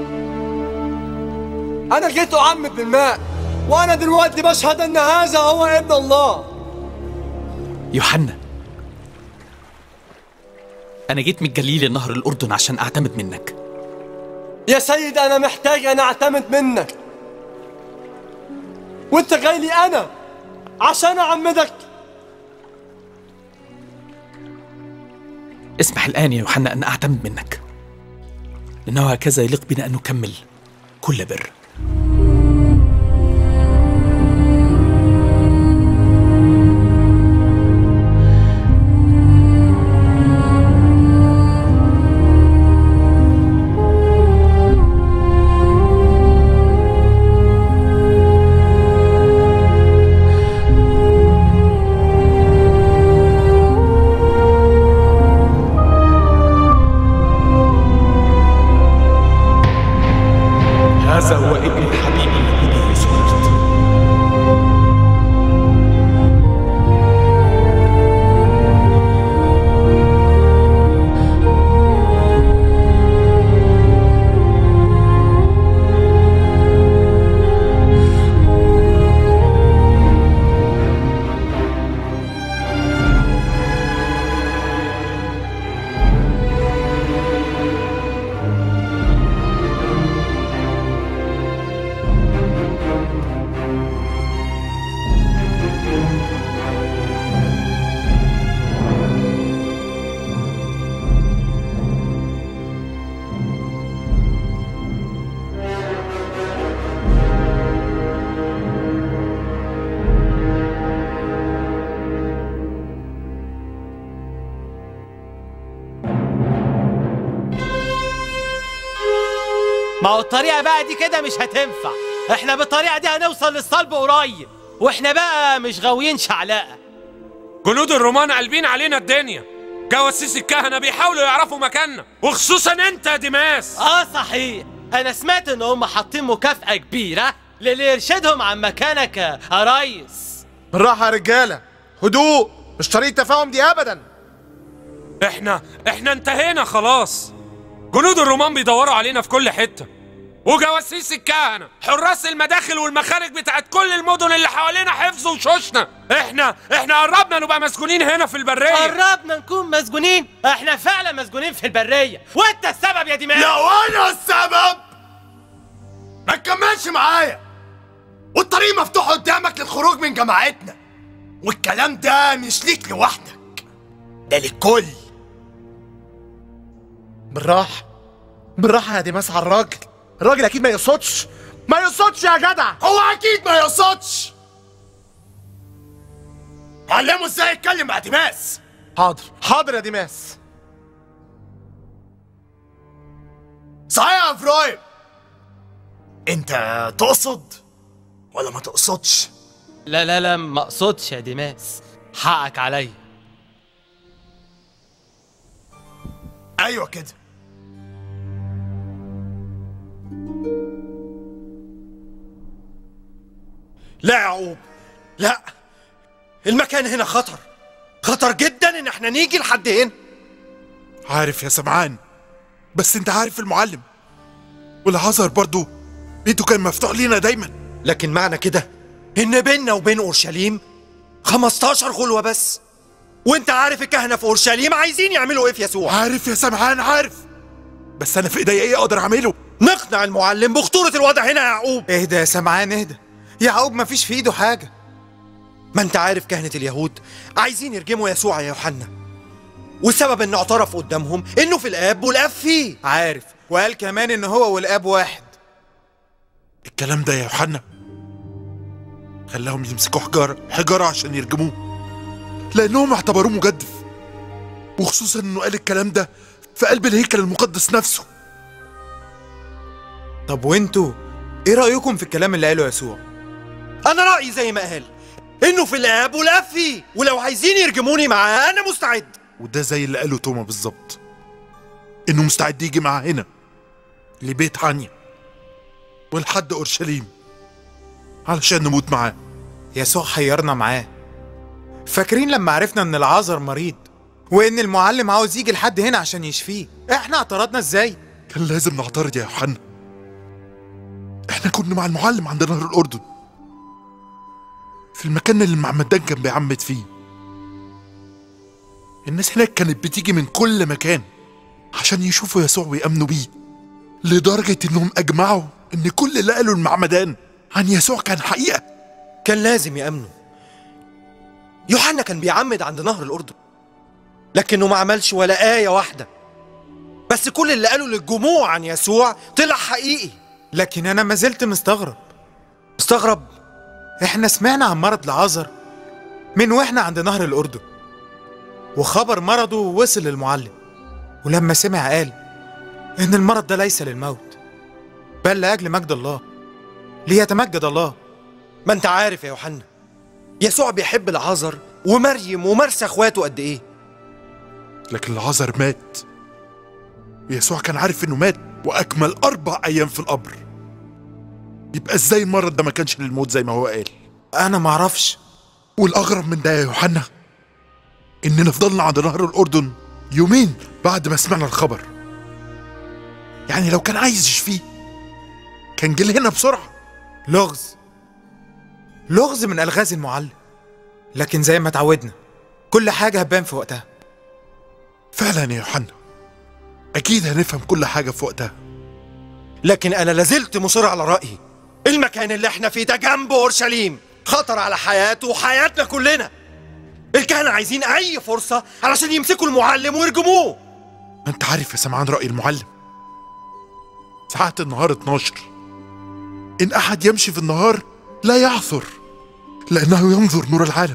أنا جيت أعمد بالماء وأنا دلوقتي بشهد أن هذا هو ابن الله يوحنا أنا جيت من الجليل لنهر الأردن عشان أعتمد منك يا سيد أنا محتاج أن أعتمد منك وأنت جاي لي أنا عشان أعمدك اسمح الآن يا يوحنا أن أعتمد منك لأنه هكذا يليق بنا أن نكمل كل بر هذا هو ابن الحبيب الذي به سررت ما هو الطريقة بقى دي كده مش هتنفع احنا بالطريقة دي هنوصل للصلب قريب واحنا بقى مش غاويين شعلقة جنود الرومان قلبين علينا الدنيا جواسيس الكهنة بيحاولوا يعرفوا مكاننا وخصوصا انت يا ديماس اه صحيح انا سمعت ان هم حاطين مكافأة كبيرة للي يرشدهم عن مكانك يا ريس بالراحه يا رجاله هدوء مش طريقه تفاهم دي ابدا احنا احنا انتهينا خلاص جنود الرومان بيدوروا علينا في كل حتة وجواسيس الكهنة حراس المداخل والمخارج بتاعت كل المدن اللي حوالينا حفظوا وشوشنا احنا احنا قربنا نبقى مسجونين هنا في البرية قربنا نكون مسجونين احنا فعلا مسجونين في البرية وانت السبب يا دماغ لو انا السبب ما تكملش معايا والطريق مفتوح قدامك للخروج من جماعتنا والكلام ده مش ليك لوحدك ده للكل بالراحة بالراحة يا ديماس على الراجل الراجل أكيد ما يقصدش ما يقصدش يا جدع هو اكيد ما يقصدش علمه ازاي يتكلم مع ديماس حاضر حاضر يا ديماس صحيح يا افرايم انت تقصد ولا ما تقصدش لا لا لا ما اقصدش يا ديماس حقك عليا ايوه كده لا يا يعقوب لا المكان هنا خطر خطر جدا ان احنا نيجي لحد هنا عارف يا سمعان بس انت عارف المعلم والعذر برضو بيته كان مفتوح لينا دايما لكن معنى كده ان بيننا وبين اورشليم 15 غلوه بس وانت عارف الكهنه في اورشليم عايزين يعملوا ايه في يسوع عارف يا سمعان عارف بس انا في ايديا ايه اقدر اعمله نقنع المعلم بخطوره الوضع هنا يا يعقوب اهدى يا سمعان اهدى يعقوب مفيش في ايده حاجه ما انت عارف كهنه اليهود عايزين يرجموا يسوع يا يوحنا والسبب انه اعترف قدامهم انه في الاب والاب فيه عارف وقال كمان ان هو والاب واحد الكلام ده يا يوحنا خلاهم يمسكوا حجارة حجارة عشان يرجموه لأنهم اعتبروه مجدف وخصوصا إنه قال الكلام ده في قلب الهيكل المقدس نفسه طب وانتوا ايه رايكم في الكلام اللي قاله يسوع انا رايي زي ما قال انه في الاب والاب فيه ولو عايزين يرجموني معاه انا مستعد وده زي اللي قاله توما بالظبط إنه مستعد يجي معاه هنا لبيت عنيا ولحد أورشليم علشان نموت معاه يسوع حيرنا معاه فاكرين لما عرفنا ان العازر مريض وان المعلم عاوز يجي لحد هنا عشان يشفيه احنا اعترضنا ازاي كان لازم نعترض يا يوحنا احنا كنا مع المعلم عند نهر الأردن في المكان اللي المعمدان كان بيعمد فيه الناس هناك كانت بتيجي من كل مكان عشان يشوفوا يسوع ويأمنوا بيه لدرجة إنهم أجمعوا إن كل اللي قالوا المعمدان عن يسوع كان حقيقة كان لازم يأمنوا يوحنا كان بيعمد عند نهر الأردن لكنه ما عملش ولا آية واحدة بس كل اللي قالوا للجموع عن يسوع طلع حقيقي لكن انا ما زلت مستغرب مستغرب احنا سمعنا عن مرض لعازر من واحنا عند نهر الاردن وخبر مرضه وصل للمعلم ولما سمع قال ان المرض ده ليس للموت بل لاجل مجد الله ليتمجد الله ما انت عارف يا يوحنا يسوع بيحب العذر ومريم ومرسى اخواته قد ايه لكن العذر مات ويسوع كان عارف إنه مات وأكمل أربع أيام في القبر يبقى إزاي المرض ده ما كانش للموت زي ما هو قال انا معرفش والأغرب من ده يا يوحنا إننا فضلنا عند نهر الأردن يومين بعد ما سمعنا الخبر يعني لو كان عايز يشفيه كان جه هنا بسرعة لغز لغز من الغاز المعلم لكن زي ما اتعودنا كل حاجه هتبان في وقتها فعلا يا يوحنا أكيد هنفهم كل حاجة في وقتها لكن انا لازلت مصر على رايي المكان اللي احنا فيه ده جنب اورشليم خطر على حياته وحياتنا كلنا الكهنه عايزين اي فرصه علشان يمسكوا المعلم ويرجموه ما انت عارف يا سمعان رأي المعلم ساعات النهار 12 إن أحد يمشي في النهار لا يعثر لأنه ينظر نور العالم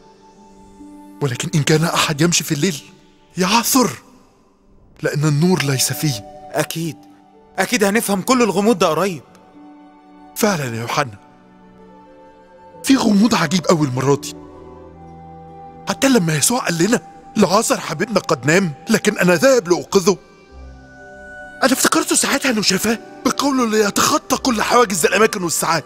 ولكن إن كان أحد يمشي في الليل يعثر لأن النور ليس فيه اكيد اكيد هنفهم كل الغموض ده قريب فعلا يا يوحنا في غموض عجيب أوي المرة دي حتى لما يسوع قال لنا لعازر حبيبنا قد نام لكن أنا ذاهب لأوقظه أنا افتكرته ساعتها إنه شافاه بقوله ليتخطى كل حواجز الأماكن والساعات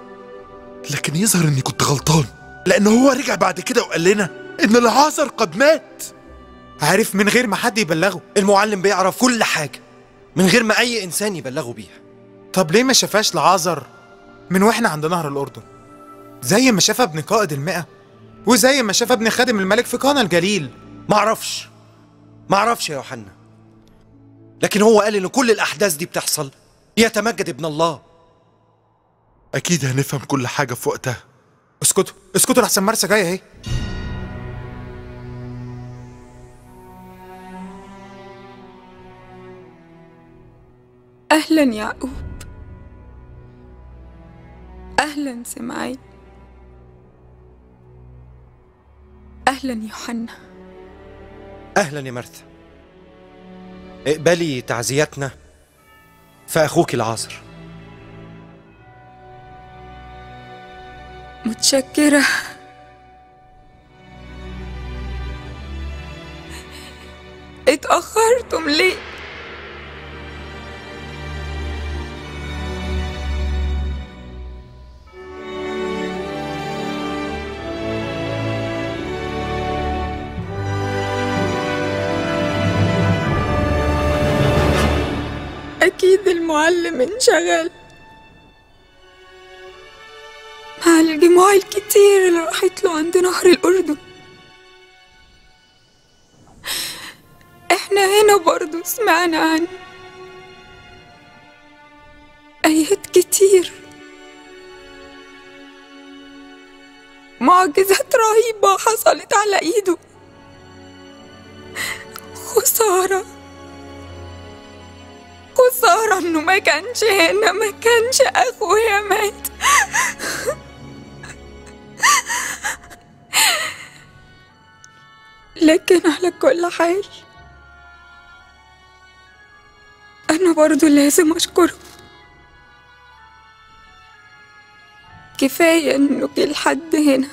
لكن يظهر إني كنت غلطان لأن هو رجع بعد كده وقال لنا إن لعازر قد مات عارف من غير ما حد يبلغه المعلم بيعرف كل حاجه من غير ما اي انسان يبلغه بيها طب ليه ما شافاش لعازر من واحنا عند نهر الأردن زي ما شاف ابن قائد المئة وزي ما شاف ابن خادم الملك في قانا الجليل معرفش معرفش يا يوحنا لكن هو قال ان كل الاحداث دي بتحصل يتمجد ابن الله اكيد هنفهم كل حاجه في وقتها اسكتوا اسكتوا لحسن مرسى جايه اهي أهلا يعقوب أهلا سمعين أهلا يوحنا اهلا يا مرثا اقبلي تعزيتنا فاخوك العاصر متشكرة اتأخرتم ليه؟ أكيد المعلم انشغل مع الجموع الكتير اللي راحت له عند نهر الأردن احنا هنا برضو سمعنا عن آيات كتير معجزات رهيبة حصلت على ايده خسارة خسارة انه ما كانش هنا ما كانش اخويا مات لكن على كل حال أنا برضو لازم أشكره كفاية إنه جه لحد هنا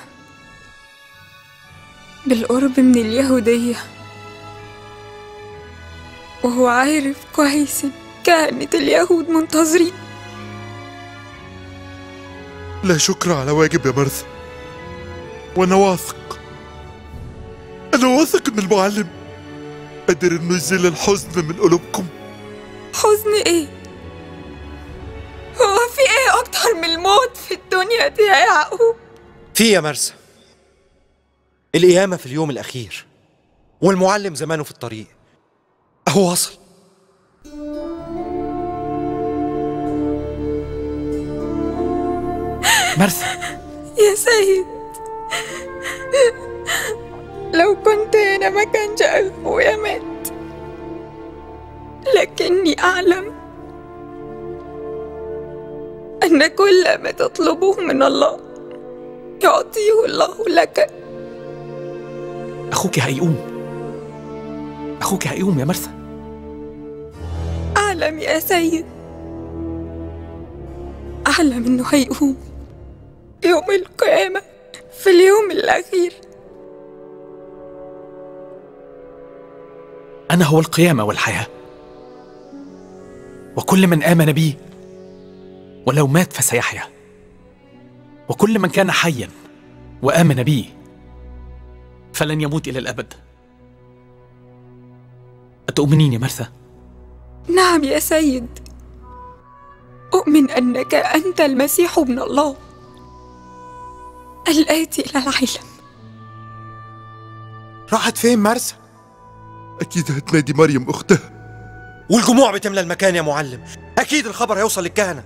بالقرب من اليهودية وهو عارف كويس إن كانت اليهود منتظرين لا شكر على واجب يا مرثا وانا واثق انا واثق ان المعلم قادر انه يزيل الحزن من قلوبكم حزن ايه هو في ايه اكتر من الموت في الدنيا دي يا يعقوب في يا مرسى القيامة في اليوم الأخير والمعلم زمانه في الطريق أهو وصل مرثا يا سيد لو كنت هنا ما كانش أخويا مات لكني أعلم أن كل ما تطلبه من الله يعطيه الله لك أخوك هيقوم أخوك هيقوم يا مرثا أعلم يا سيد أعلم إنه هيقوم يوم القيامة في اليوم الأخير أنا هو القيامة والحياة وكل من آمن بي ولو مات فسيحيا وكل من كان حيا وآمن بي فلن يموت إلى الأبد أتؤمنين يا مرثا؟ نعم يا سيد أؤمن أنك أنت المسيح ابن الله الآتي إلى العالم راحت فين مرسى؟ أكيد هتنادي مريم أختها والجموع بتملى المكان يا معلم أكيد الخبر هيوصل للكهنة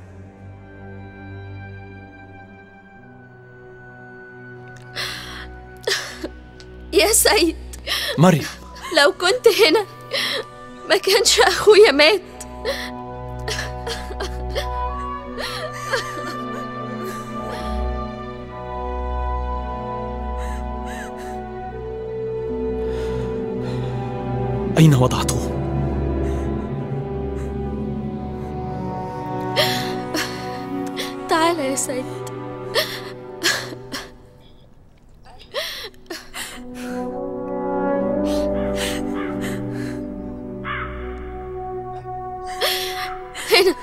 يا سيد مريم لو كنت هنا ما كانش أخويا مات أين وضعته؟ تعال يا سيد هنا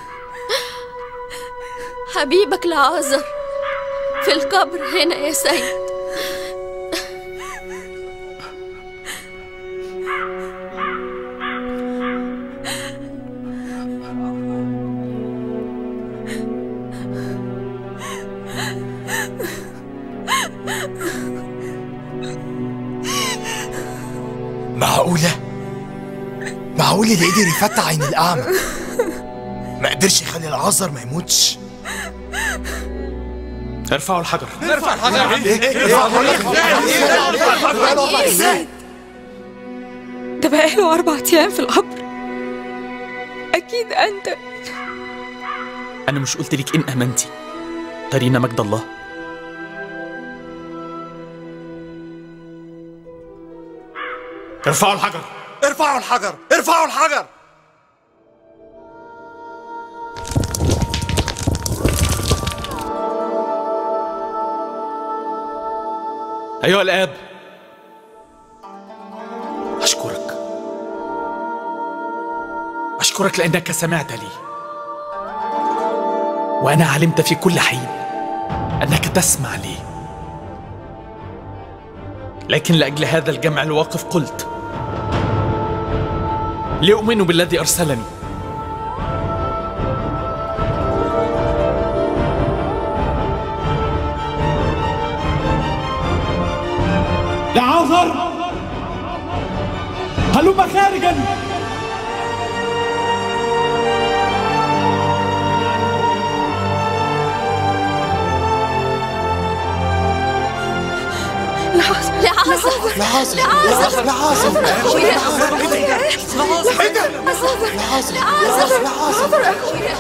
حبيبك لعازر في القبر هنا يا سيد معقولة؟ معقول اللي قدر يفتح عين الأعمى ما قدرش يخلي العذر ما يموتش ارفعوا الحجر ارفع زيد ده بقاله أربع أيام في القبر أكيد أنت أنا مش قلت لك إن آمنتي ترينا مجد الله ارفعوا الحجر ارفعوا الحجر ارفعوا الحجر أيها الآب أشكرك أشكرك لأنك سمعت لي وأنا علمت في كل حين أنك تسمع لي لكن لأجل هذا الجمع الواقف قلت لأؤمن بالذي أرسلني لعازر هلم خارجا لعازر لعازر لعازر لعازر لعازر أخويا لعازر لعازر لعازر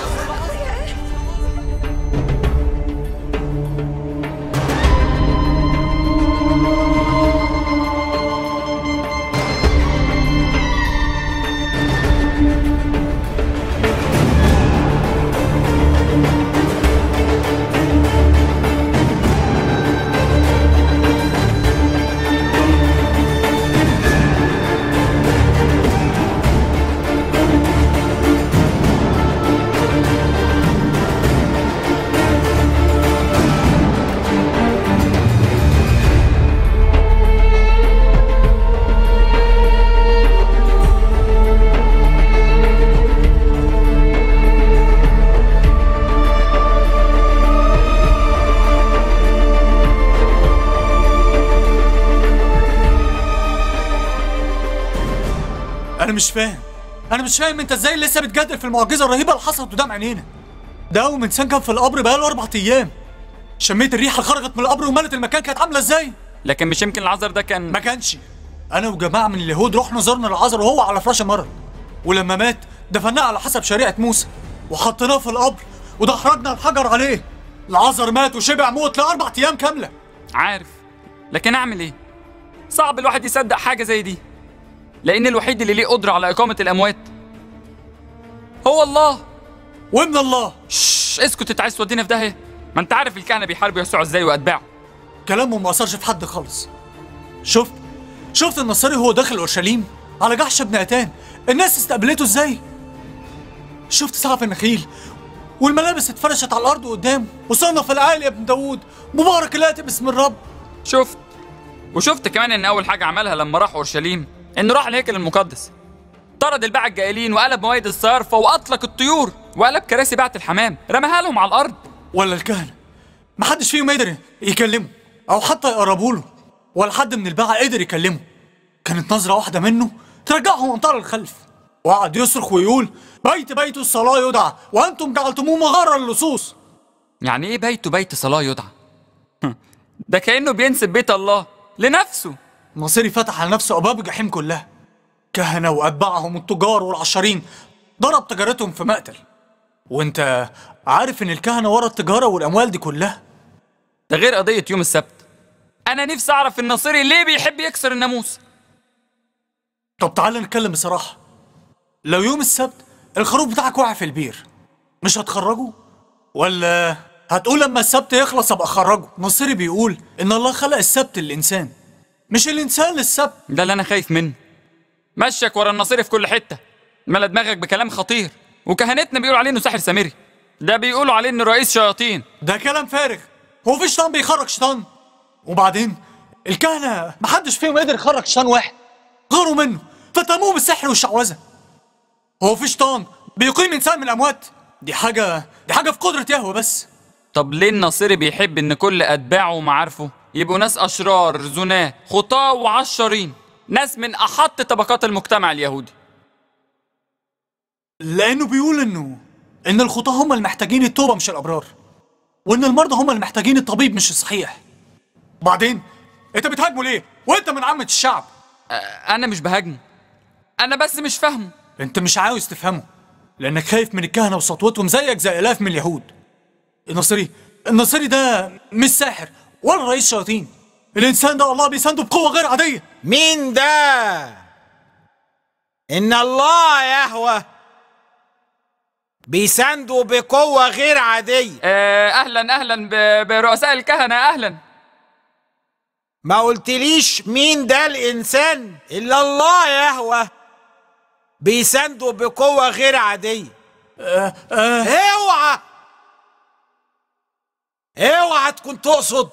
انا مش فاهم انا مش فاهم انت ازاي لسه بتجادل في المعجزه الرهيبه اللي حصلت قدام عينينا ده اول انسان كان في القبر بقاله اربع ايام شميت الريحه اللي خرجت من القبر وملت المكان كانت عامله ازاي لكن مش يمكن العذر ده كان ما كانش انا وجماعه من اليهود رحنا زرنا العذر وهو على فراش مرض ولما مات دفناه على حسب شريعه موسى وحطيناه في القبر ودحرجنا الحجر عليه العذر مات وشبع موت لاربع ايام كامله عارف لكن اعمل ايه صعب الواحد يصدق حاجه زي دي لان الوحيد اللي ليه قدره على اقامه الاموات هو الله وابن الله شش اسكت انت عايز تودينا في داهيه ما انت عارف الكهنه بيحاربوا يسوع ازاي واتباعه كلامهم ما اثرش في حد خالص شفت شفت النصاري وهو داخل اورشليم على جحش ابن اتان الناس استقبلته ازاي شفت سقف النخيل والملابس اتفرشت على الارض قدامه وصلنا في العالي يا ابن داوود مبارك الاتي باسم الرب شفت وشفت كمان ان اول حاجه عملها لما راح اورشليم انه راح الهيكل المقدس طرد الباعة الجائلين وقلب موائد الصرف واطلق الطيور وقلب كراسي باعة الحمام رماها لهم على الارض ولا الكهنه محدش فيهم قدر يكلمه او حتى يقربوا له ولا حد من الباعة قدر يكلمه كانت نظرة واحدة منه ترجعهم أمطار الخلف وقعد يصرخ ويقول بيت بيت الصلاة يدعى وأنتم جعلتموه مغارة للصوص يعني ايه بيت بيت صلاه يدعى ده كانه بينسب بيت الله لنفسه ناصري فتح على نفسه أبواب الجحيم كلها كهنة وأتباعهم التجار والعشارين ضرب تجارتهم في مقتل وانت عارف ان الكهنة ورا التجارة والأموال دي كلها ده غير قضيه يوم السبت انا نفسي اعرف الناصري ليه بيحب يكسر الناموس طب تعال نتكلم بصراحة لو يوم السبت الخروف بتاعك وقع في البير مش هتخرجه؟ ولا هتقول لما السبت يخلص ابقى اخرجه؟ ناصري بيقول ان الله خلق السبت للإنسان مش الإنسان للسبت ده اللي انا خايف منه مشيك ورا الناصري في كل حته ملا دماغك بكلام خطير وكهنتنا بيقولوا عليه انه ساحر سامري ده بيقولوا عليه انه رئيس شياطين ده كلام فارغ هو في شيطان بيخرج شيطان وبعدين الكهنة محدش فيهم قدر يخرج شيطان واحد غيروا منه فتهموه بالسحر والشعوذة هو في شيطان بيقيم إنسان من الأموات دي حاجة دي حاجة في قدرة يهوه بس طب ليه الناصري بيحب ان كل اتباعه ومعارفه يبقوا ناس اشرار زناه خطاه وعشرين ناس من احط طبقات المجتمع اليهودي لانه بيقول انه ان الخطاه هم اللي محتاجين التوبه مش الابرار وان المرضى هم اللي محتاجين الطبيب مش الصحيح بعدين انت بتهاجمه ليه وانت من عامه الشعب انا مش بهاجمه انا بس مش فاهمه انت مش عاوز تفهمه لانك خايف من الكهنه وسطوتهم زيك زي الاف من اليهود الناصري الناصري ده مش ساحر ولا رئيس شياطين الانسان ده الله بيسانده بقوه غير عاديه مين ده ان الله يهوى بيساندوا بقوة غير عادية آه، اهلا اهلا ب- برؤساء الكهنه اهلا ما قلتليش مين ده الإنسان إلا الله يهوى بيساندوا بقوة غير عادية آه آه اوعى اوعى تكون تقصد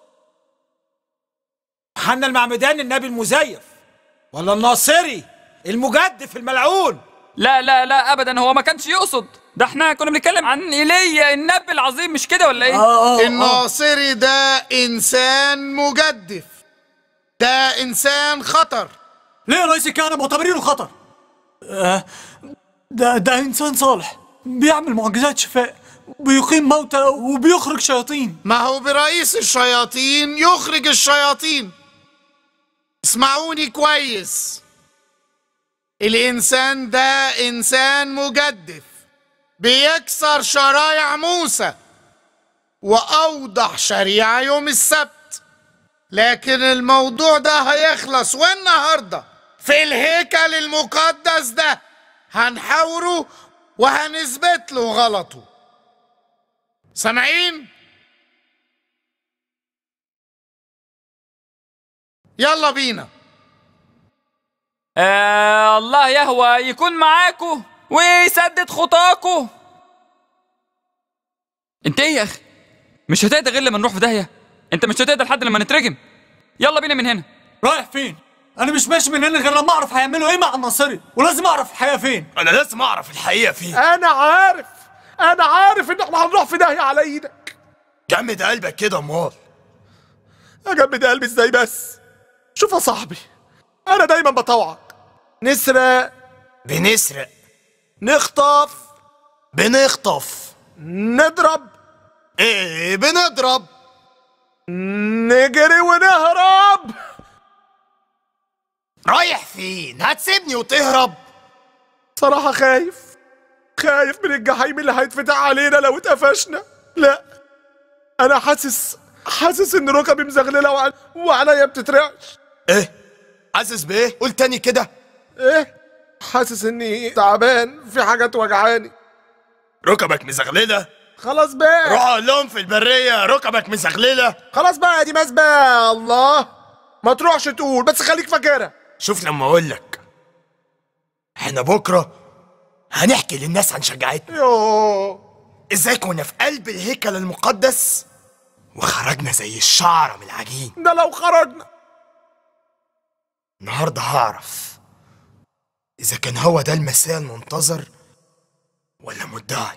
حنا المعمدان النبي المزيف ولا الناصري المجدف الملعون لا لا لا ابدا هو ما كانش يقصد ده احنا كنا بنتكلم عن ايليا النبي العظيم مش كده ولا ايه الناصري ده انسان مجدف ده انسان خطر ليه يا رئيس الكهنه معتبرينه خطر آه ده ده انسان صالح بيعمل معجزات شفاء بيقيم موتى وبيخرج شياطين ما هو برئيس الشياطين يخرج الشياطين اسمعوني كويس الانسان ده انسان مجدف بيكسر شرايع موسى واوضح شريعه يوم السبت لكن الموضوع ده هيخلص والنهارده في الهيكل المقدس ده هنحاوره وهنثبت له غلطه سامعين يلا بينا آه الله يهوى يكون معاكو ويسدد خطاكو انت ايه يا اخي مش هتقدر غير لما نروح في داهيه انت مش هتقدر لحد لما نترجم يلا بينا من هنا رايح فين انا مش ماشي من هنا غير لما اعرف هيعملوا ايه مع الناصري ولازم اعرف الحقيقه فين انا لازم اعرف الحقيقه فين انا عارف انا عارف ان احنا هنروح في داهيه على ايدك جمد قلبك كده امال اجمد قلبي ازاي بس شوف يا صاحبي انا دايما بطوعك نسرق بنسرق نخطف بنخطف نضرب ايه بنضرب نجري ونهرب رايح فين هتسيبني وتهرب صراحة خايف خايف من الجحيم اللي هيتفتح علينا لو اتقفشنا لا انا حاسس حاسس ان ركبي مزغلله وع- وعينيا بتترعش ايه حاسس بايه قول تاني كده ايه حاسس اني تعبان في حاجات وجعاني ركبك مزغلله خلاص بقى روح اقول لهم في البريه ركبك مزغلله خلاص بقى يا دي ماس بقى الله ما تروحش تقول بس خليك فاكرها شوف لما اقول لك احنا بكره هنحكي للناس عن شجاعتنا يوه ازاي كنا في قلب الهيكل المقدس وخرجنا زي الشعره من العجين ده لو خرجنا النهارده هعرف اذا كان هو ده المسيح المنتظر ولا مدعي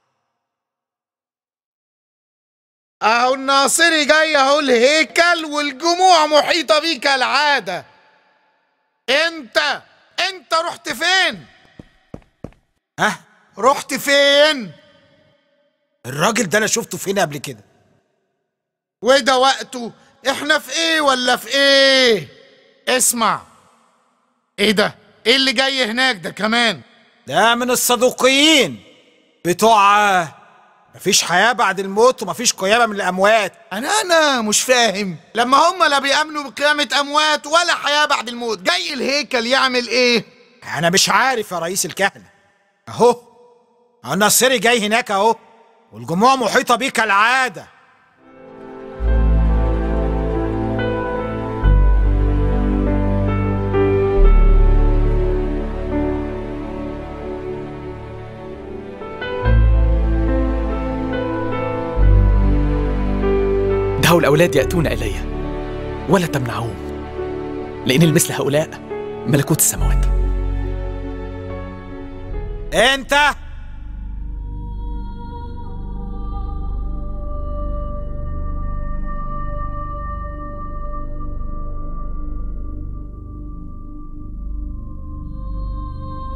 اهو الناصري جاي اهو الهيكل والجموع محيطة بيه كالعادة انت انت رحت فين ها رحت فين الراجل ده انا شفته فين قبل كده وده وقته احنا في ايه ولا في ايه اسمع ايه ده ايه اللي جاي هناك ده كمان ده من الصدوقيين بتوع مفيش حياة بعد الموت ومفيش قيامة من الأموات انا انا مش فاهم لما هم لا بيأمنوا بقيامة اموات ولا حياة بعد الموت جاي الهيكل يعمل ايه أنا مش عارف يا رئيس الكهنة أهو أهو الناصري جاي هناك أهو والجموع محيطة بيه كالعادة دعوا الأولاد يأتون إلي ولا تمنعوهم لأن المثل هؤلاء ملكوت السماوات أنت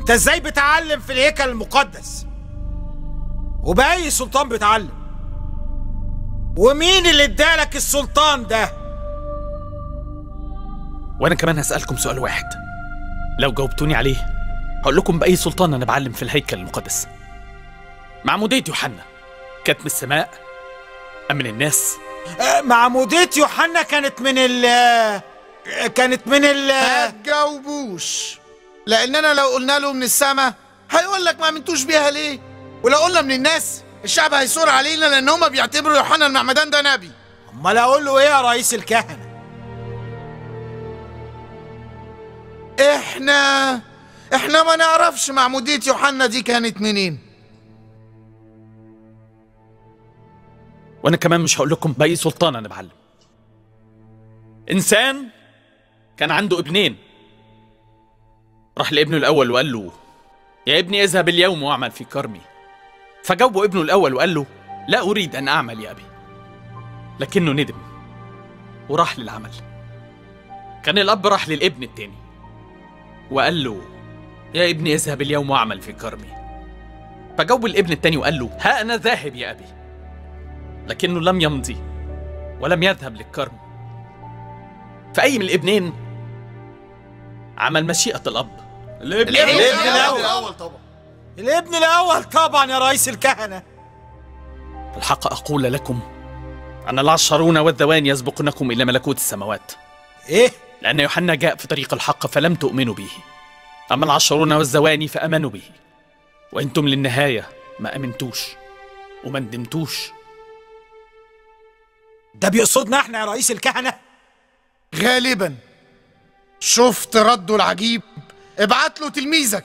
انت ازاي بتعلم في الهيكل المقدس وبأي سلطان بتعلم ومين اللي ادالك السلطان ده وانا كمان هسألكم سؤال واحد لو جاوبتوني عليه هقول لكم بأي سلطان انا بعلم في الهيكل المقدس معمودية يوحنا كانت من السماء أم من الناس آه، معمودية يوحنا كانت من ال آه، كانت من ال ما تجاوبوش لاننا لو قلنا له من السماء هيقول لك ما امنتوش بيها ليه ولو قلنا من الناس الشعب هيثور علينا لان هم بيعتبروا يوحنا المعمدان ده نبي امال اقول له ايه يا رئيس الكهنه احنا احنا ما نعرفش معمودية يوحنا دي كانت منين وانا كمان مش هقول لكم بأي سلطان انا بعلم انسان كان عنده ابنين راح لابنه الاول وقال له يا ابني اذهب اليوم واعمل في كرمي فجاوبه ابنه الاول وقال له لا اريد ان اعمل يا ابي لكنه ندم وراح للعمل كان الاب راح للابن التاني وقال له يا ابني اذهب اليوم واعمل في كرمي فجاوب الابن التاني وقال له ها انا ذاهب يا ابي لكنه لم يمضي ولم يذهب للكرم فأي من الابنين عمل مشيئة الأب الابن الاول طبعا الابن الاول طبعا يا رئيس الكهنه الحق أقول لكم أن العشرون والذوان يسبقونكم إلى ملكوت السماوات إيه؟ لأن يوحنا جاء في طريق الحق فلم تؤمنوا به أما العشرون والزواني فأمنوا به وأنتم للنهاية ما أمنتوش وما ندمتوش ده بيقصدنا احنا يا رئيس الكهنه غالبا شفت رده العجيب ابعت له تلميذك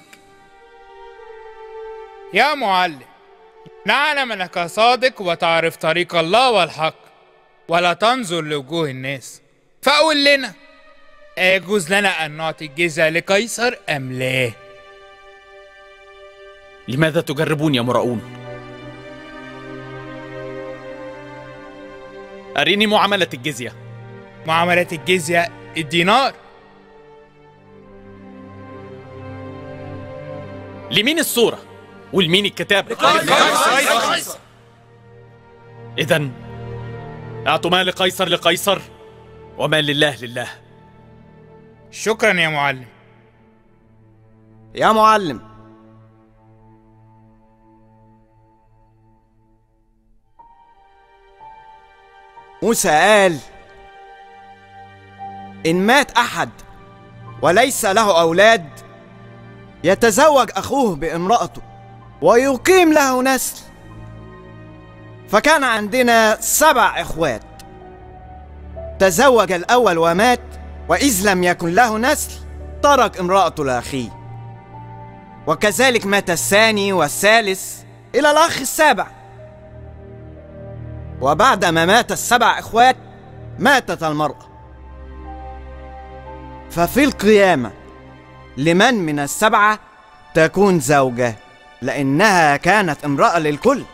يا معلم نعلم انك صادق وتعرف طريق الله والحق ولا تنظر لوجوه الناس فقول لنا يجوز لنا ان نعطي الجزية لقيصر ام لا لماذا تجربون يا مراؤون أريني معاملة الجزية معاملة الجزية الدينار لمين الصورة ولمين الكتاب إذا أعطوا ما لقيصر لقيصر وما لله لله شكرا يا معلم يا معلم موسى قال إن مات أحد وليس له أولاد يتزوج أخوه بامرأته ويقيم له نسل فكان عندنا سبع إخوات تزوج الأول ومات وإذ لم يكن له نسل ترك امرأته لأخيه وكذلك مات الثاني والثالث إلى الأخ السابع وبعدما مات السبع إخوات ماتت المرأة ففي القيامة لمن من السبعة تكون زوجة لأنها كانت امرأة للكل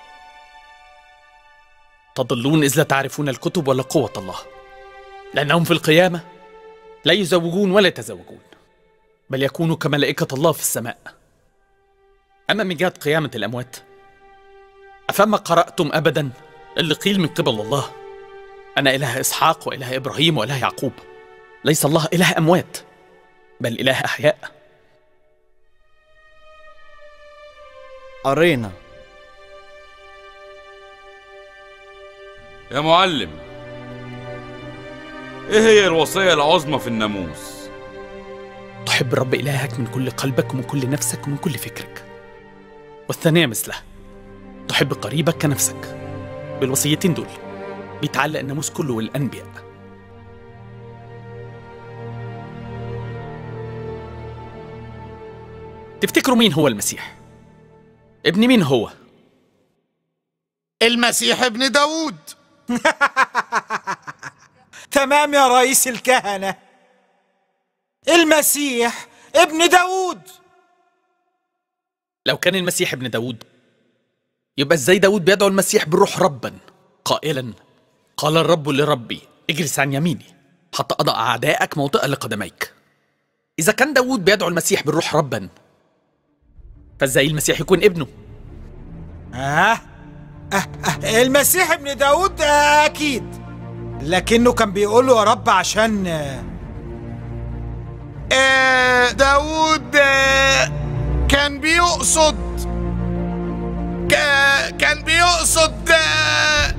تضلون إذ لا تعرفون الكتب ولا قوة الله لأنهم في القيامة لا يزوجون ولا يتزوجون بل يكونوا كملائكة الله في السماء أما من جهة قيامة الأموات أفما قرأتم أبدا اللي قيل من قبل الله أنا إله إسحاق وإله إبراهيم وإله يعقوب ليس الله إله أموات بل إله أحياء قرينا يا معلم ايه هي الوصية العظمى في الناموس تحب الرب إلهك من كل قلبك ومن كل نفسك ومن كل فكرك والثانية مثلها تحب قريبك كنفسك بالوصيتين دول بيتعلق الناموس كله والأنبياء تفتكروا مين هو المسيح؟ ابن مين هو؟ المسيح ابن داوود تمام يا رئيس الكهنة المسيح ابن داود لو كان المسيح ابن داود يبقى ازاي داود بيدعو المسيح بالروح ربا قائلا قال الرب لربي اجلس عن يميني حتى أضع أعدائك موطئا لقدميك إذا كان داود بيدعو المسيح بالروح ربا فازاي المسيح يكون ابنه آه. آه. آه. المسيح ابن داود آه أكيد لكنه كان بيقول له يا رب عشان آه آه داود آه كان بيقصد كا- كان بيقصد آه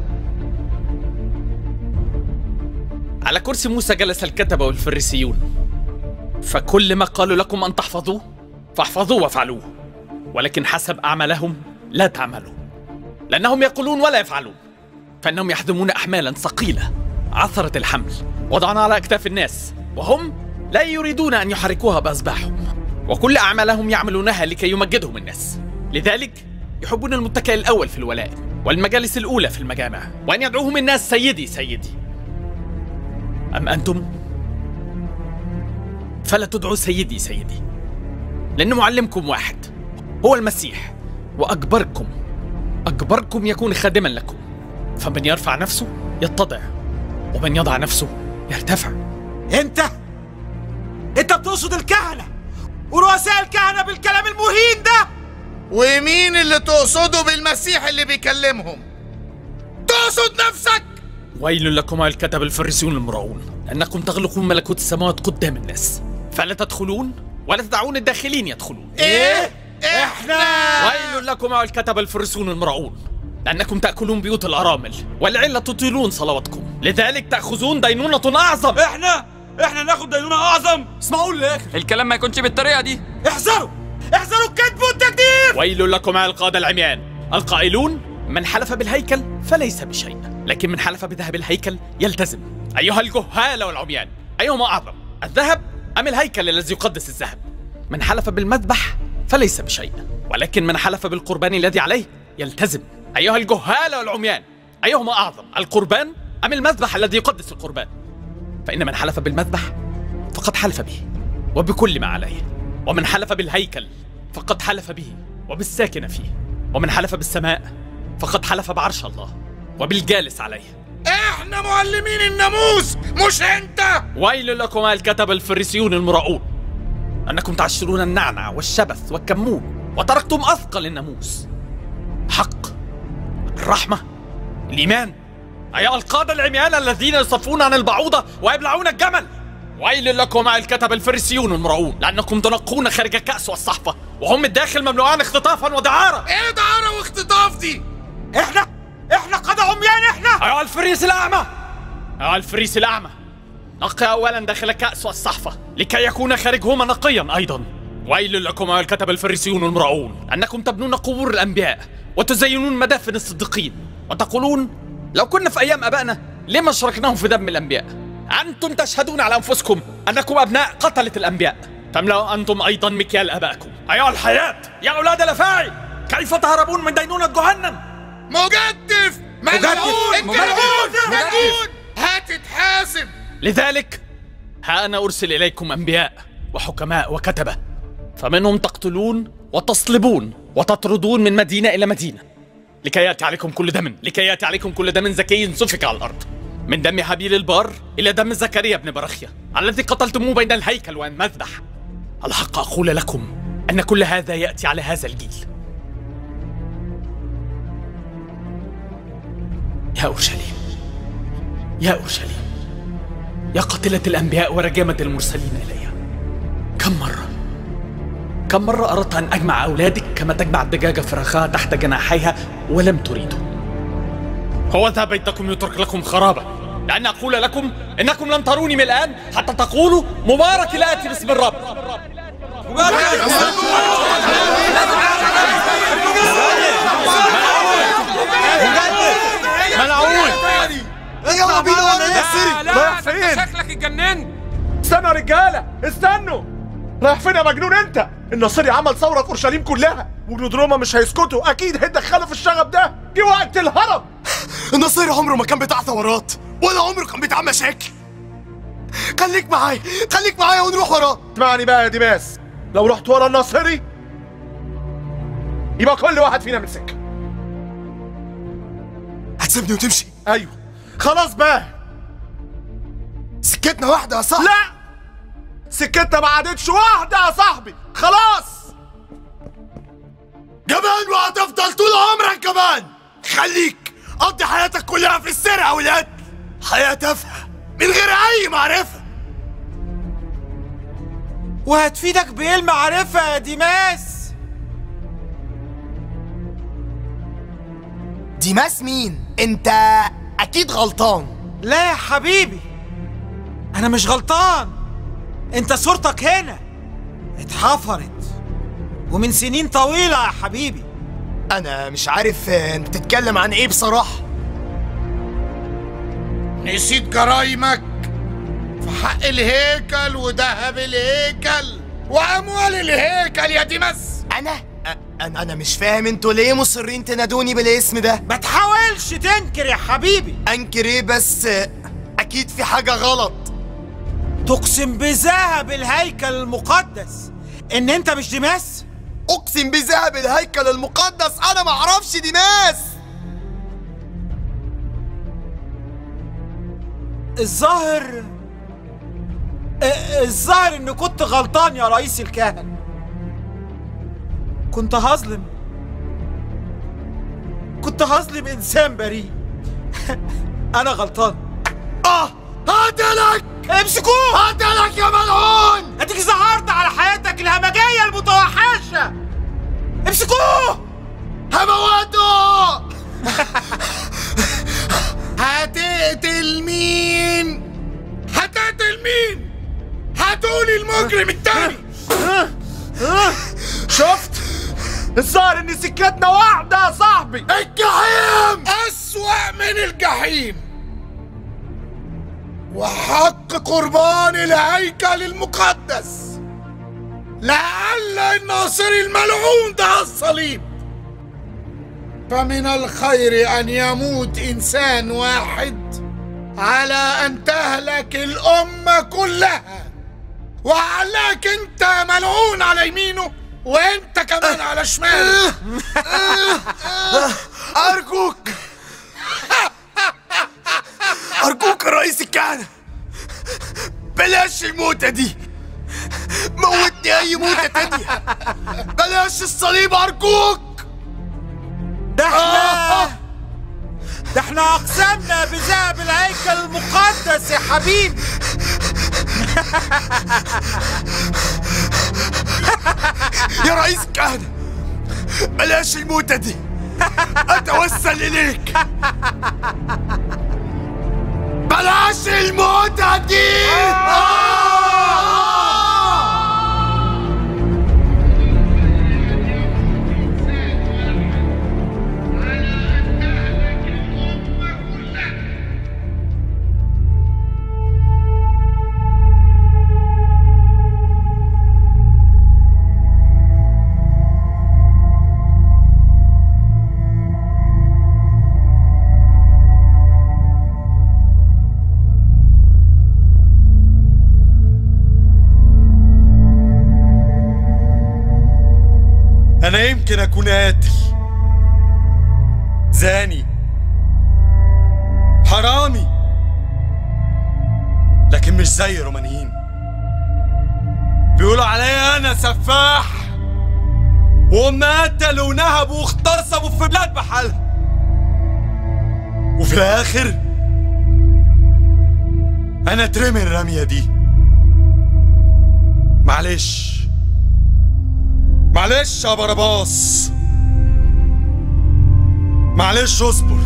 على كرسي موسى جلس الكتبة والفريسيون فكل ما قالوا لكم أن تحفظوه فاحفظوه وافعلوه ولكن حسب أعمالهم لا تعملوا لأنهم يقولون ولا يفعلون فإنهم يحزمون أحمالا ثقيلة عثرة الحمل وضعنا على أكتاف الناس وهم لا يريدون أن يحركوها بأصباحهم وكل أعمالهم يعملونها لكي يمجدهم الناس لذلك يحبون المتكئ الأول في الولائم والمجالس الأولى في المجامع وأن يدعوهم الناس سيدي سيدي أم أنتم فلا تدعوا سيدي سيدي لأن معلمكم واحد هو المسيح وأكبركم أكبركم يكون خادما لكم فمن يرفع نفسه يتضع ومن يضع نفسه يرتفع أنت أنت بتقصد الكهنة ورؤساء الكهنة بالكلام المهين ده ومين اللي تقصده بالمسيح اللي بيكلمهم تقصد نفسك ويل لكم أيها الكتب الفريسيون المراؤون لأنكم تغلقون ملكوت السماوات قدام الناس فلا تدخلون ولا تدعون الداخلين يدخلون ايه احنا ويل لكم أيها الكتب الفريسيون المراؤون لأنكم تأكلون بيوت الأرامل والعلة تطيلون صلواتكم لذلك تأخذون دينونة أعظم احنا احنا ناخد دينونة اعظم اسمعوا للاخر الكلام ما يكونش بالطريقة دي احذروا احذروا الكذب والتكذيب ويل لكم أيها القادة العميان القائلون من حلف بالهيكل فليس بشيء لكن من حلف بذهب الهيكل يلتزم أيها الجهال والعميان أيهما أعظم الذهب أم الهيكل الذي يقدس الذهب من حلف بالمذبح فليس بشيء ولكن من حلف بالقربان الذي عليه يلتزم أيها الجهال والعميان أيهما أعظم القربان أم المذبح الذي يقدس القربان فإن من حلف بالمذبح فقد حلف به وبكل ما عليه ومن حلف بالهيكل فقد حلف به وبالساكن فيه ومن حلف بالسماء فقد حلف بعرش الله وبالجالس عليه احنا معلمين الناموس مش انت ويل لكم أيها الكتب الفريسيون المراؤون أنكم تعشرون النعنع والشبث والكمون وتركتم أثقل الناموس حق الرحمة الإيمان أيها القادة العميان الذين يصفون عن البعوضة ويبلعون الجمل ويل لكم أيها الكتب الفريسيون المراؤون لأنكم تنقون خارج الكأس والصحفة وهم الداخل مملوءان اختطافا ودعارة ايه دعارة واختطاف دي احنا احنا قادة عميان احنا أيها الفريس الأعمى أيها الفريس الأعمى نقي أولا داخل الكأس والصحفة لكي يكون خارجهما نقيا أيضا ويل لكم أيها الكتب الفريسيون المراؤون أنكم تبنون قبور الأنبياء وتزينون مدافن الصديقين وتقولون لو كنا في أيام أبائنا لما شاركناهم في دم الأنبياء أنتم تشهدون على أنفسكم أنكم أبناء قتلة الأنبياء فاملأوا أنتم أيضا مكيال أبائكم أيها الحياة يا أولاد الأفاعي كيف تهربون من دينونة جهنم مجدف ملعون ملعون ملعون هتتحاسب لذلك ها أنا أرسل إليكم أنبياء وحكماء وكتبة فمنهم تقتلون وتصلبون وتطردون من مدينة إلى مدينة لكي يأتي عليكم كل دم لكي يأتي عليكم كل دم زكي سفك على الأرض من دم هابيل البار إلى دم زكريا بن برخيا الذي قتلتموه بين الهيكل والمذبح الحق أقول لكم أن كل هذا يأتي على هذا الجيل يا أورشليم يا أورشليم يا قاتلة الأنبياء ورجامة المرسلين إليها كم مرة كم مرة أردت أن أجمع أولادك كما تجمع الدجاجة فراخها تحت جناحيها ولم تريدوا هو ذا بيتكم يترك لكم خرابا لأن أقول لكم إنكم لن تروني من الآن حتى تقولوا مبارك الآتي باسم الرب ملعون يلا بينا انا نفسي رايح فين؟ شكلك اتجننت استنوا يا رجاله استنوا رايح فين يا مجنون انت؟ الناصري عمل ثوره في اورشليم كلها وجنود روما مش هيسكتوا اكيد هيتدخلوا في الشغب ده جه وقت الهرب النصير عمره ما كان بتاع ثورات ولا عمره كان بتاع مشاكل خليك معايا خليك معايا ونروح وراه اسمعني بقى يا ديماس لو رحت ورا الناصري يبقى كل واحد فينا من سكه هتسيبني وتمشي ايوه خلاص بقى سكتنا واحده يا صاحبي لا سكتنا ما عادتش واحده يا صاحبي خلاص كمان وهتفضل طول عمرك كمان خليك قضي حياتك كلها في السرقة والقتل حياة تافهة من غير أي معرفة وهتفيدك بايه المعرفة يا ديماس ديماس مين؟ انت اكيد غلطان لا يا حبيبي انا مش غلطان انت صورتك هنا اتحفرت ومن سنين طويلة يا حبيبي انا مش عارف آه، انت بتتكلم عن ايه بصراحة نسيت جرايمك في حق الهيكل وذهب الهيكل واموال الهيكل يا ديماس انا انا انا مش فاهم انتوا ليه مصرين تنادوني بالاسم ده ما تحاولش تنكر يا حبيبي انكر ايه بس آه، اكيد في حاجة غلط تقسم بذهب الهيكل المقدس ان انت مش ديماس اقسم بذهب الهيكل المقدس انا ما اعرفش ديماس الظاهر اه، الظاهر اني كنت غلطان يا رئيس الكهنة كنت هظلم كنت هظلم انسان بريء انا غلطان اه هقتلك امسكوه هقتلك يا ملعون اديك ظهرت على حياتك الهمجية المتوحشة امسكوه هموته هتقتل مين هتقتل مين هتقولي المجرم التاني شفت الظاهر ان سكتنا واحدة يا صاحبي الجحيم أسوأ من الجحيم وحق قربان الهيكل المقدس لعل الناصري الملعون ده على الصليب فمن الخير أن يموت إنسان واحد على أن تهلك الأمة كلها وعلاك أنت ملعون على يمينه وأنت كمان على شماله ارجوك ارجوك يا رئيس الكهنة بلاش الموتة دي موتني اي موتة تانية بلاش الصليب ارجوك ده احنا ده احنا اقسمنا بذهب الهيكل المقدس يا حبيبي يا رئيس الكهنة بلاش الموتة دي اتوسل اليك بلاش الموتة دي أنا يمكن أكون قاتل زاني حرامي لكن مش زي الرومانيين بيقولوا عليا أنا سفاح وهم قتلوا ونهبوا واغتصبوا في بلاد بحالها وفي الآخر أنا اترمي الرمية دي معلش معلش يا باراباس معلش اصبر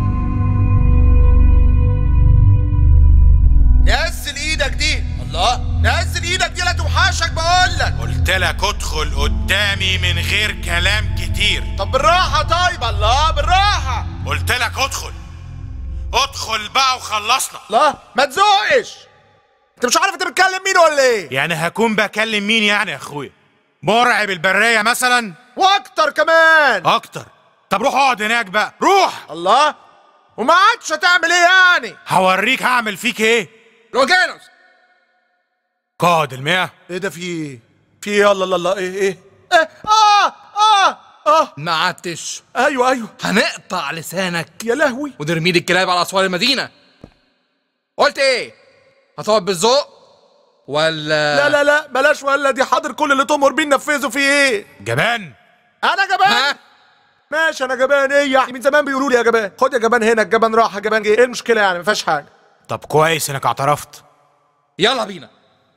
نزل ايدك دي الله نزل ايدك دي لا توحشك بقول لك قلت لك ادخل قدامي من غير كلام كتير طب بالراحه طيب الله بالراحه قلت لك ادخل ادخل بقى وخلصنا لا ما تزوقش انت مش عارف انت بتكلم مين ولا ايه يعني هكون بكلم مين يعني يا اخويا مرعب البرية مثلا واكتر كمان اكتر طب روح اقعد هناك بقى روح الله وما عادش هتعمل ايه يعني هوريك هعمل فيك ايه لوجانوس قائد المئة ايه ده في ايه في ايه الله الله الله ايه ايه اه اه اه اه ما عدتش ايوه ايوه هنقطع لسانك يا لهوي ونرمي لي الكلاب على اسوار المدينه قلت ايه هتقعد بالذوق ولا لا لا لا بلاش ولا دي حاضر كل اللي تؤمر بيه ننفذه في ايه جبان انا جبان ماشي انا جبان ايه يعني من زمان بيقولوا لي يا جبان خد يا جبان هنا الجبان راح يا جبان جه ايه المشكله يعني ما فيهاش حاجه طب كويس انك اعترفت يلا بينا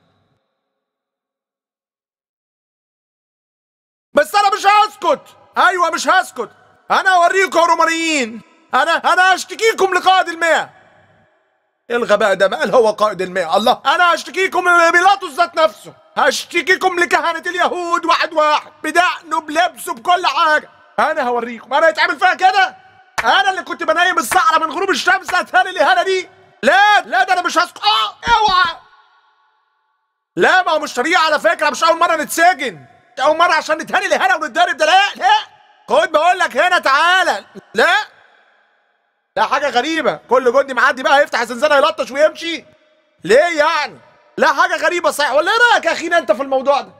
بس انا مش هسكت ايوه مش هسكت انا اوريكم يا رومانيين انا انا هشتكيكم لقائد المئة ايه الغباء ده مال هو قائد المئة الله انا هشتكيكم لبيلاطس ذات نفسه هشتكيكم لكهنة اليهود واحد واحد بدقنه بلبسه بكل حاجة انا هوريكم انا يتعمل فيها كده انا اللي كنت بنيم الصحراء من غروب الشمس هتهاني الاهانة دي لا لا ده انا مش هسكت اه اوعى لا ما هو مش طريقة على فكرة مش أول مرة نتسجن ده أول مرة عشان نتهاني الإهانة ونتضرب ده لا لا خد بقول لك هنا تعالى لا لا حاجة غريبة كل جندي معدي بقى هيفتح الزنزانة يلطش ويمشي ليه يعني؟ لا حاجة غريبة صحيح ولا ايه رأيك يا أخينا أنت في الموضوع ده؟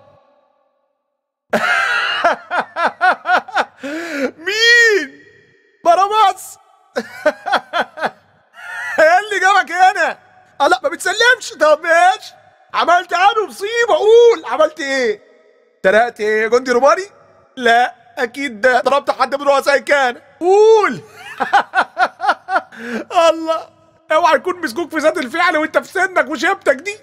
مين؟ باراباس ايه اللي جابك هنا؟ اه لا ما بتسلمش طب ماشي عملت عنه مصيبة قول عملت ايه؟ سرقت ايه جندي روماني؟ لا اكيد ده ضربت حد من رؤساء الكهنة قول الله اوعى يكون مسكوك في ذات الفعل وانت في سنك وشيبتك دي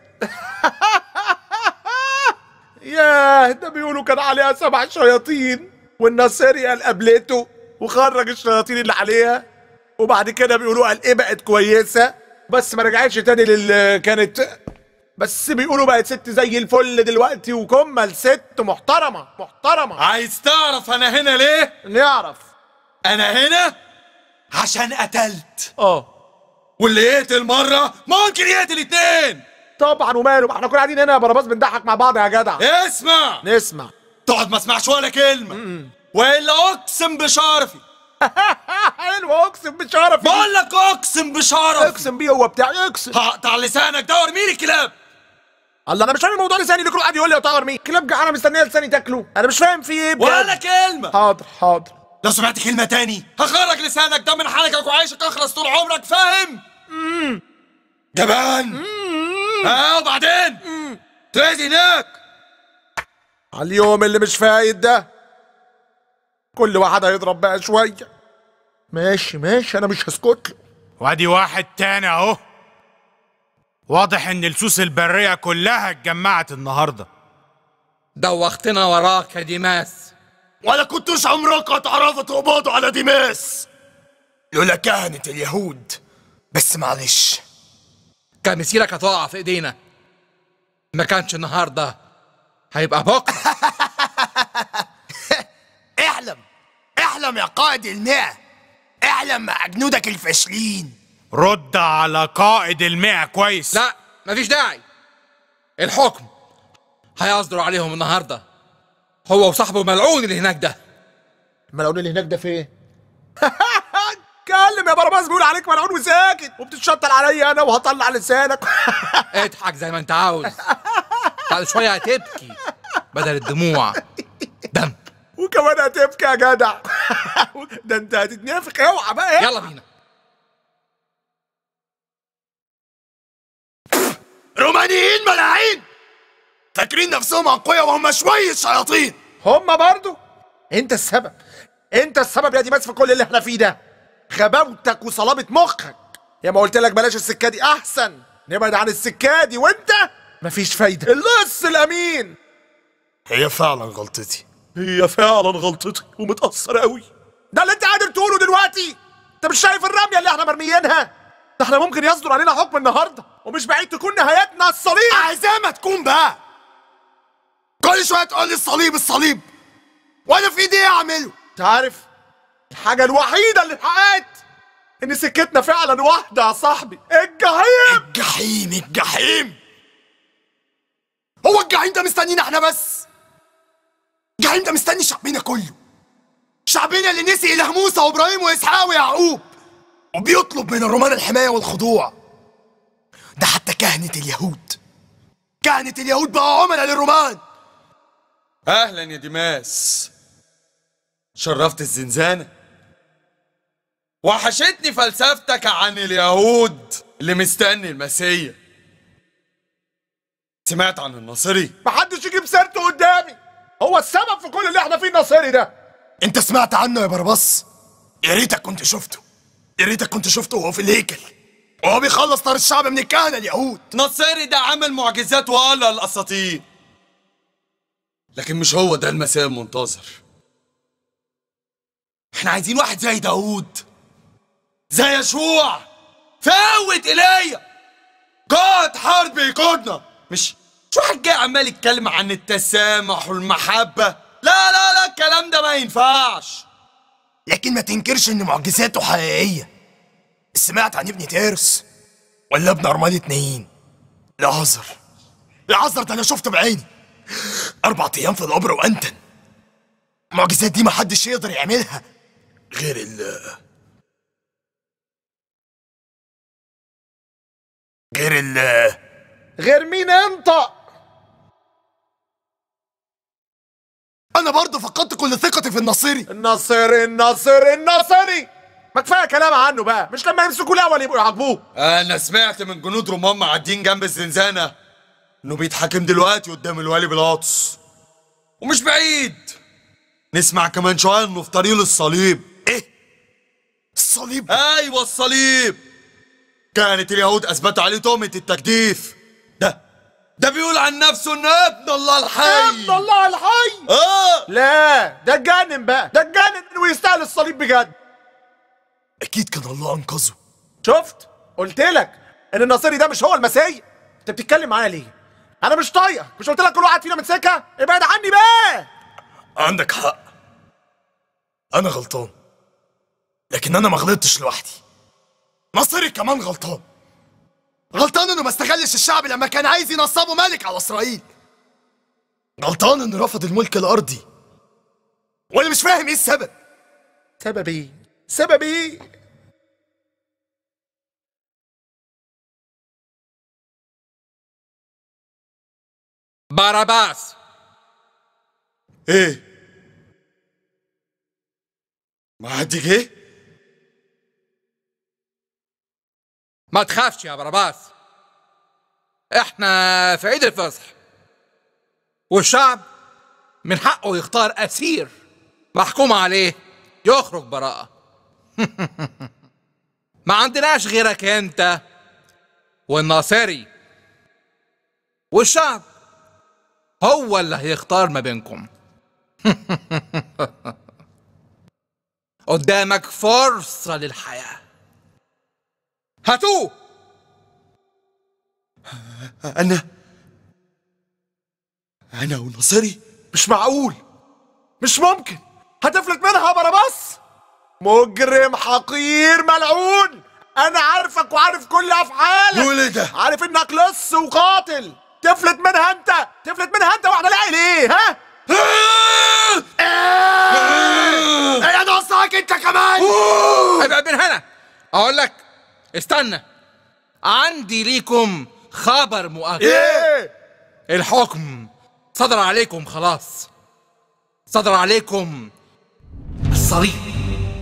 ياه ده بيقولوا كان عليها سبع شياطين والناصري قال قابلته وخرج الشياطين اللي عليها وبعد كده بيقولوا قال ايه بقت كويسه بس ما رجعتش تاني لل كانت بس بيقولوا بقت ست زي الفل دلوقتي وكمل ست محترمه محترمه عايز تعرف انا هنا ليه؟ نعرف انا هنا عشان قتلت اه واللي يقتل مرة ممكن يقتل اتنين طبعا وماله ما احنا كنا قاعدين هنا يا برباص بنضحك مع بعض يا جدع اسمع نسمع تقعد ما اسمعش ولا كلمة والا اقسم بشرفي حلو اقسم بشرفي بقول لك اقسم بشرفي اقسم بيه هو بتاعي اقسم هقطع لسانك ده وارمي لي الكلاب الله انا مش فاهم الموضوع لساني اللي كل واحد يقول لي اطور مين كلاب جعانه مستنيه لساني تاكله انا مش فاهم في ايه بجد ولا كلمة حاضر حاضر لو سمعت كلمة تاني هخرج لسانك ده من حنكك وعيشك اخلص طول عمرك فاهم؟ جبان اه وبعدين تريد هناك على اليوم اللي مش فايد ده كل واحد هيضرب بقى شويه ماشي ماشي انا مش هسكت له وادي واحد تاني اهو واضح ان لصوص البرية كلها اتجمعت النهاردة دوختنا وراك يا ديماس ولا كنتوش عمرك اتعرفت تقبضوا على ديماس لولا كهنة اليهود بس معلش كان مسيرك هتقع في ايدينا ما كانش النهارده هيبقى بكره احلم احلم يا قائد المئة احلم مع جنودك الفاشلين رد على قائد المئة كويس لا مفيش داعي الحكم هيصدر عليهم النهارده هو وصاحبه ملعون اللي هناك ده الملعون اللي هناك ده فين اتكلم يا برباز بيقول عليك ملعون وساكت وبتتشطر عليا انا وهطلع لسانك اضحك زي ما انت عاوز بعد شويه هتبكي بدل الدموع دم وكمان هتبكي يا جدع ده انت هتتنافق اوعى بقى يلا بينا رومانيين ملاعين فاكرين نفسهم اقوياء وهم شوية شياطين هم برضو انت السبب انت السبب يا ديماس في كل اللي احنا فيه ده غباوتك وصلابة مخك يا ما قلت لك بلاش السكة دي احسن نبعد عن السكة دي وانت مفيش فايدة اللص الامين هي فعلا غلطتي هي فعلا غلطتي ومتأثر قوي ده اللي انت قادر تقوله دلوقتي انت مش شايف الرمية اللي احنا مرميينها ده احنا ممكن يصدر علينا حكم النهارده ومش بعيد تكون نهايتنا الصليب عايزاه ما تكون بقى كل شويه تقول لي الصليب الصليب وانا في ايدي ايه اعمله انت عارف الحاجة الوحيدة اللي اتحققت ان سكتنا فعلا واحدة يا صاحبي الجحيم الجحيم الجحيم هو الجحيم ده مستنينا احنا بس الجحيم ده مستني شعبنا كله شعبنا اللي نسي اله موسى وابراهيم واسحاق ويعقوب وبيطلب من الرومان الحماية والخضوع ده حتى كهنة اليهود كهنة اليهود بقى عملاء للرومان اهلا يا ديماس شرفت الزنزانة وحشتني فلسفتك عن اليهود اللي مستني المسيح سمعت عن الناصري محدش يجيب سيرته قدامي هو السبب في كل اللي احنا فيه الناصري ده انت سمعت عنه يا بربص يا ريتك كنت شفته يا ريتك كنت شفته وهو في الهيكل وهو بيخلص طار الشعب من الكهنة اليهود نصيري ده عمل معجزات وقال الاساطير لكن مش هو ده المسيح المنتظر احنا عايزين واحد زي داوود زي يشوع في قوة ايليا قائد حرب يقودنا مش مش واحد جاي عمال يتكلم عن التسامح والمحبة لا لا لا الكلام ده ما ينفعش لكن ما تنكرش ان معجزاته حقيقية سمعت عن ابن تيرس ولا ابن أرملة نايين العذر العذر ده انا شفته بعيني اربع ايام في القبر وانتن المعجزات دي محدش يقدر يعملها غير ال غير ال غير مين انت انا برضه فقدت كل ثقتي في النصيري النصيري النصيري النصيري ما كفايه كلام عنه بقى مش لما يمسكوا الاول يبقوا يعاقبوه انا سمعت من جنود رومان معديين جنب الزنزانة انه بيتحاكم دلوقتي قدام الوالي بيلاطس ومش بعيد نسمع كمان شوية انه في طريق للصليب ايه الصليب ايوه الصليب كانت اليهود اثبتوا عليه تهمة التجديف ده ده بيقول عن نفسه انه ابن الله الحي ابن الله الحي اه لا ده اتجنن بقى ده اتجنن ويستاهل الصليب بجد اكيد كان الله انقذه شفت قلت لك ان النصيري ده مش هو المسيح انت بتتكلم معايا ليه انا مش طايقك مش قلت لك كل واحد فينا من سكه ابعد عني بقى عندك حق انا غلطان لكن انا ما غلطتش لوحدي نصيري كمان غلطان غلطان انه ما استغلش الشعب لما كان عايز ينصبه ملك على اسرائيل غلطان انه رفض الملك الارضي وانا مش فاهم ايه السبب سبب ايه سبب ايه باراباس ايه ما حد جه ما تخافش يا باراباس احنا في عيد الفصح والشعب من حقه يختار اسير محكوم عليه يخرج براءة ما عندناش غيرك انت والناصري والشعب هو اللي هيختار ما بينكم قدامك فرصة للحياة هاتوه انا انا ونصري مش معقول مش ممكن هتفلت منها يا باراباس مجرم حقير ملعون انا عارفك وعارف كل افعالك قول ايه ده عارف انك لص وقاتل تفلت منها انت تفلت منها انت واحنا لاقي ليه ها ايه يا نصك انت كمان ابعد من هنا اقول لك استنى عندي ليكم خبر مؤكد ايه الحكم صدر عليكم خلاص صدر عليكم الصليب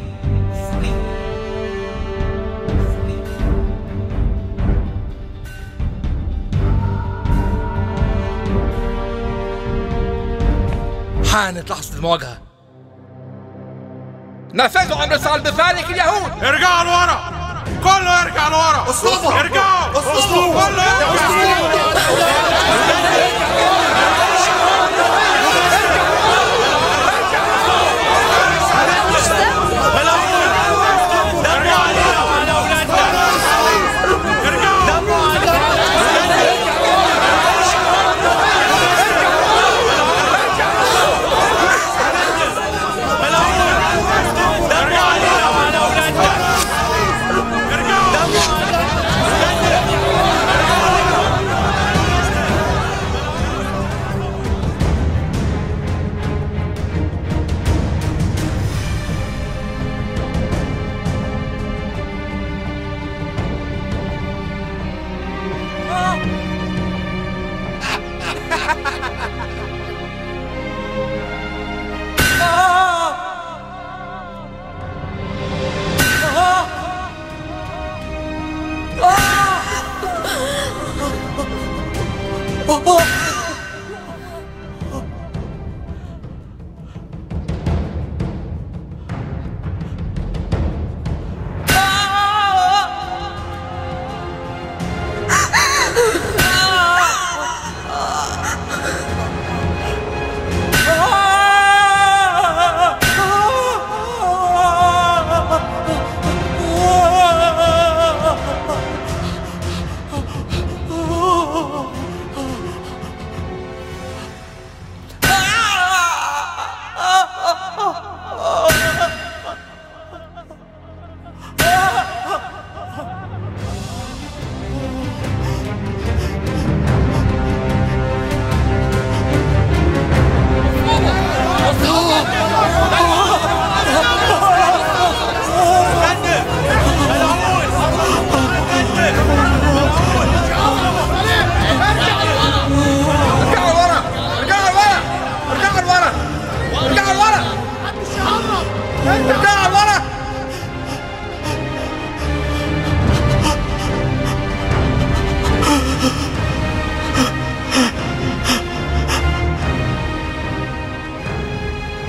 حانت لحظة المواجهة نفذوا أمر صلب فالك اليهود ارجعوا لورا كله يرجع لورا اصلبوا ارجعوا اصلبوا كله يرجع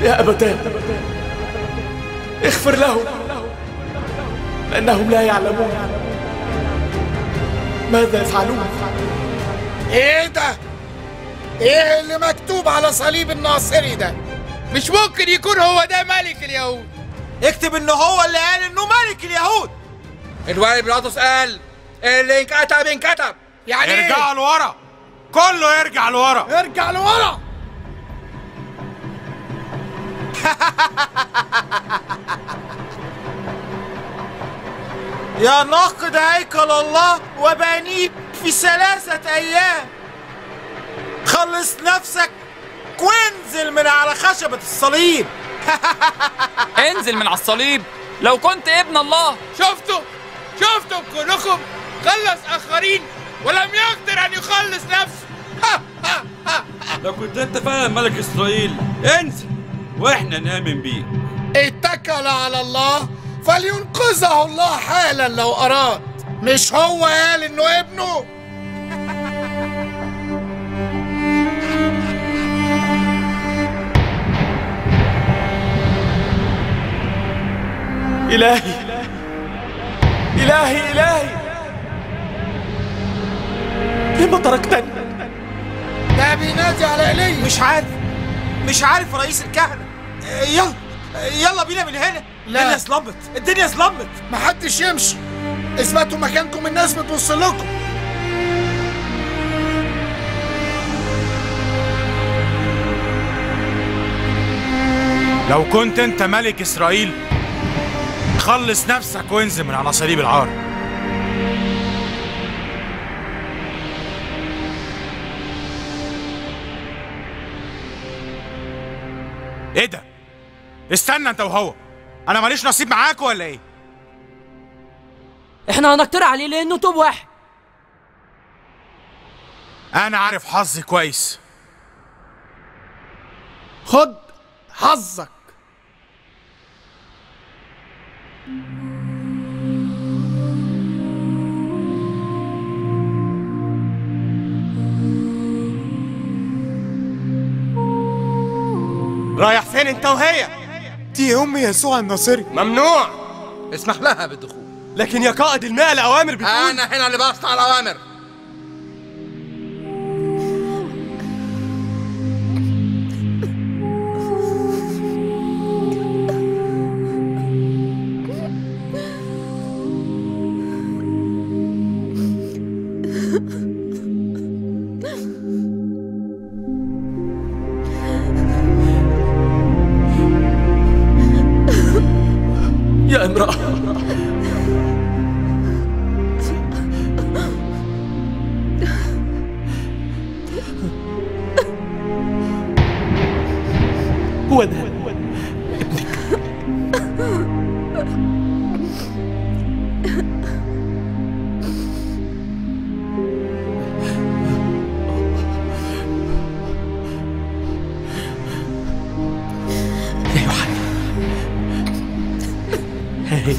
يا أبتاه اغفر لهم لأنهم لا يعلمون ماذا يفعلون ايه ده؟ ايه اللي مكتوب على صليب الناصري ده؟ مش ممكن يكون هو ده ملك اليهود اكتب ان هو اللي قال انه ملك اليهود الوالد بيلاطس قال اللي انكتب انكتب يعني ارجعوا لورا كله يرجع لورا ارجع لورا يا ناقد هيكل الله وبنيه في ثلاثة أيام خلص نفسك وانزل من على خشبة الصليب انزل من على الصليب لو كنت ابن الله شفتوا شفتوا كلكم خلص آخرين ولم يقدر أن يخلص نفسه لو كنت انت فعلا ملك اسرائيل انزل واحنا نامن بيك اتكل على الله فلينقذه الله حالا لو أراد مش هو قال إنه ابنه إلهي إلهي إلهي لما تركتني ده بينادي على إيليا مش عارف مش عارف رئيس الكهنة آه، يلا آه، يلا بينا من هنا لا. الدنيا ظلمت الدنيا ظلمت محدش يمشي اثبتوا مكانكم الناس بتبص لكم لو كنت انت ملك اسرائيل خلص نفسك وانزل من على صليب العار ايه ده استنى انت وهو انا ماليش نصيب معاك ولا ايه احنا هنقترح عليه لانه توب واحد انا عارف حظي كويس خد حظك رايح فين انت وهي دي أم يسوع الناصري ممنوع اسمح لها بالدخول لكن يا قائد الماء الأوامر بتقول انا هنا اللي بقطع الاوامر يا امرأة هو ده يا يوحنا هاي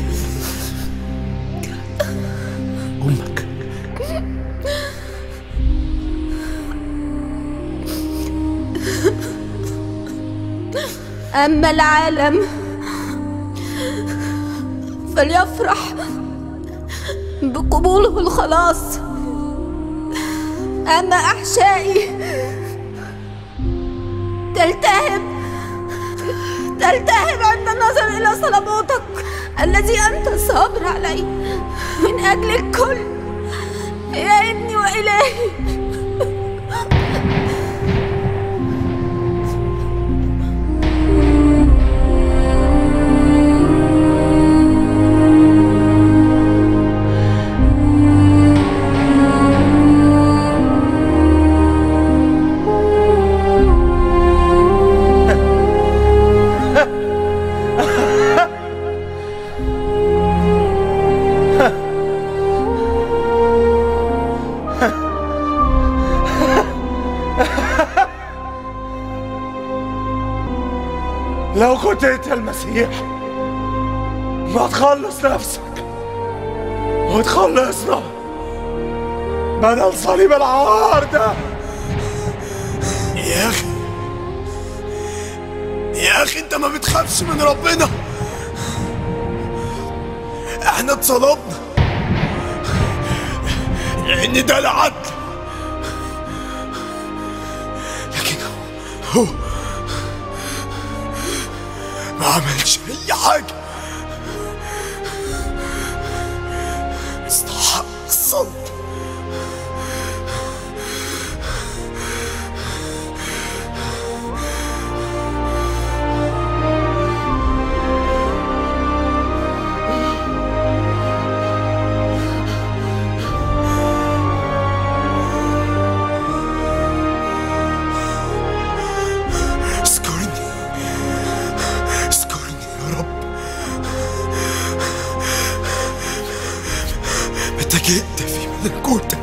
أمك أما العالم فليفرح بقبوله الخلاص أما أحشائي تلتهب تلتهب عند النظر إلى صلبوتك الذي أنت صابر عليه من أجل الكل يا ابني وإلهي لو كنت انت المسيح ما تخلص نفسك وتخلصنا بدل صليب العار ده يا أخي يا اخي انت ما بتخافش من ربنا احنا اتصلبنا لان ده العدل لكن هو ما عملش اي حاجه استحق الصلب اذكرني اذكرني يا رب متى جئت في ملكوتك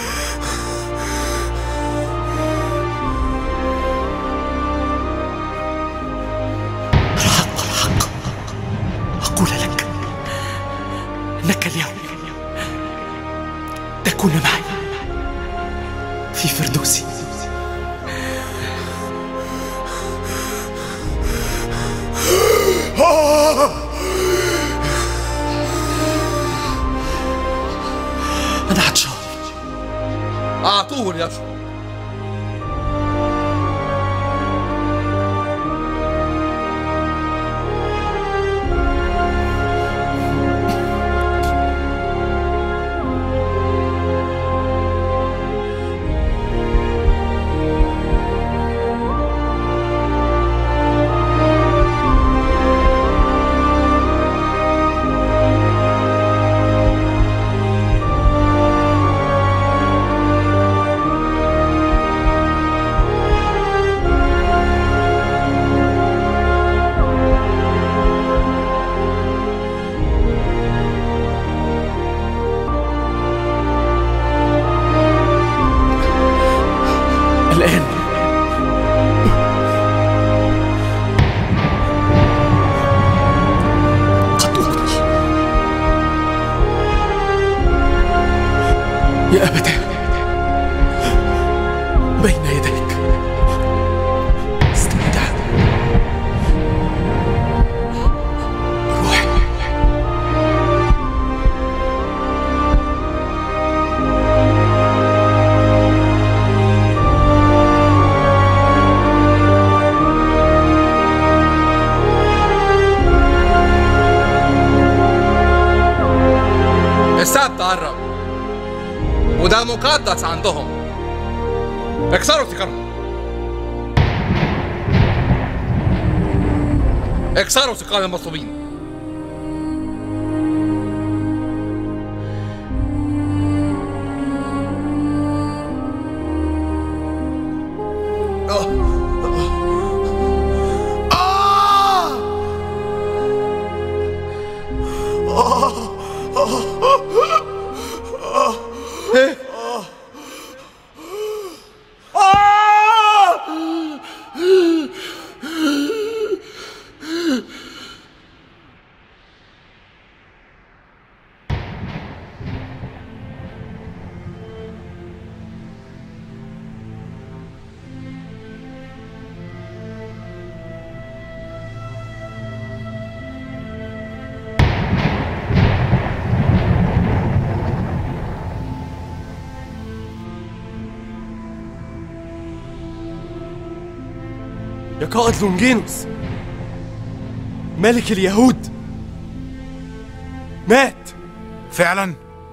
الحق الحق أقول لك أنك اليوم تكون معي في فردوسي أنا عطشان أعطوه ليشرب الآن قد أغني يا أبتاه بين يديك استودع روحي السبت قرب وده مقدس عندهم اكسروا سيجارهم اكسروا سيجار المصلوبين يا قائد لونجينوس ملك اليهود مات فعلا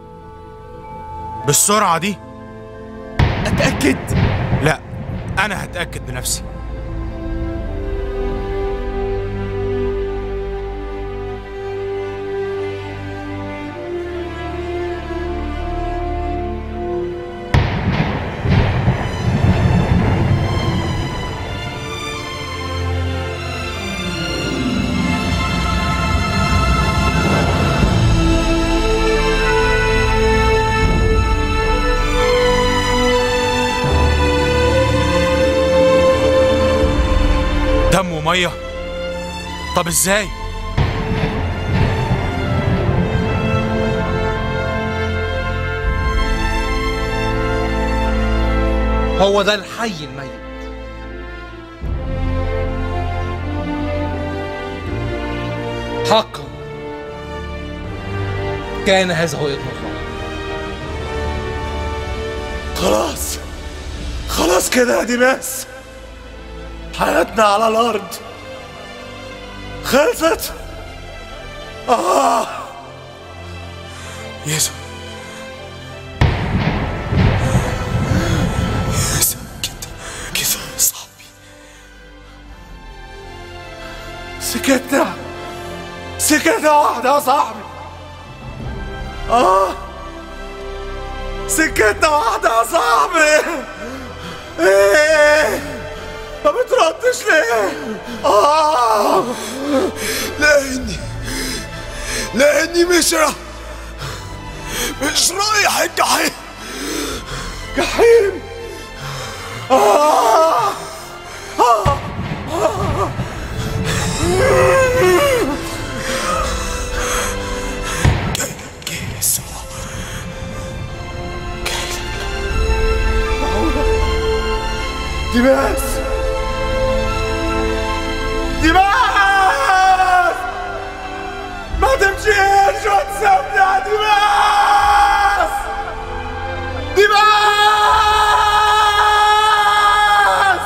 بالسرعة دي أتأكد لا أنا هتأكد بنفسي دم ومية طب ازاي هو ده الحي الميت حقا كان هذا هو ابن الله خلاص خلاص كده يا ديماس حياتنا على الارض خلصت اه يسوع يسوع كده كده يا صاحبي سكتنا سكتنا واحدة يا صاحبي اه سكتنا واحدة يا صاحبي ايه ما بتردش ليه اه لاني لاني مش را... مش رايح الجحيم جحيم آه آه آه يسوع ديماس ديماس ما تمشيش وتسيبني يا ديماس ديماس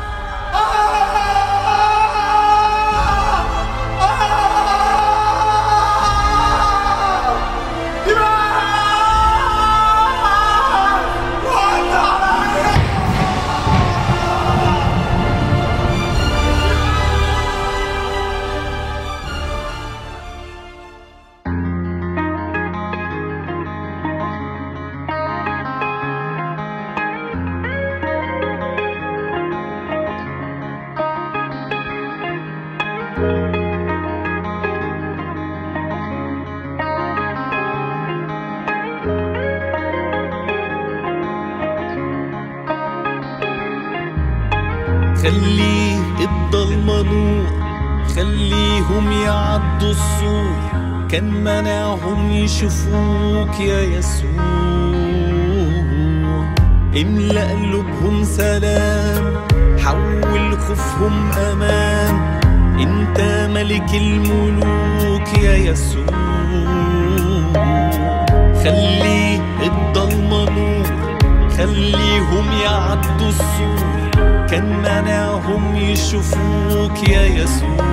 خليه الضلمة نور خليهم يعدوا السور كان منعهم يشوفوك يا يسوع املأ قلوبهم سلام حول خوفهم أمان انت ملك الملوك يا يسوع خليه الضلمة نور خليهم يعدوا السور كان منعهم يشوفوك يا يسوع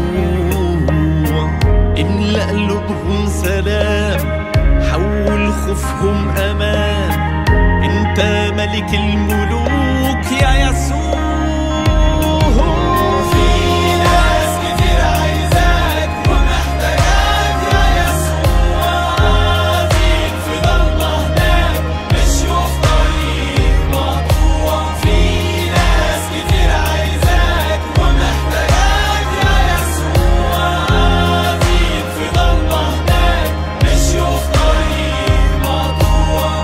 املأ قلوبهم سلام حول خوفهم أمان انت ملك الملوك يا يسوع في ناس كتير عايزاك ومحتاجاك يا يسوع قاعدين في ضلمة هناك مشوا في طريق مقطوع في ناس كتير عايزاك ومحتاجاك يا يسوع قاعدين في ضلمة هناك مشوا في طريق مقطوع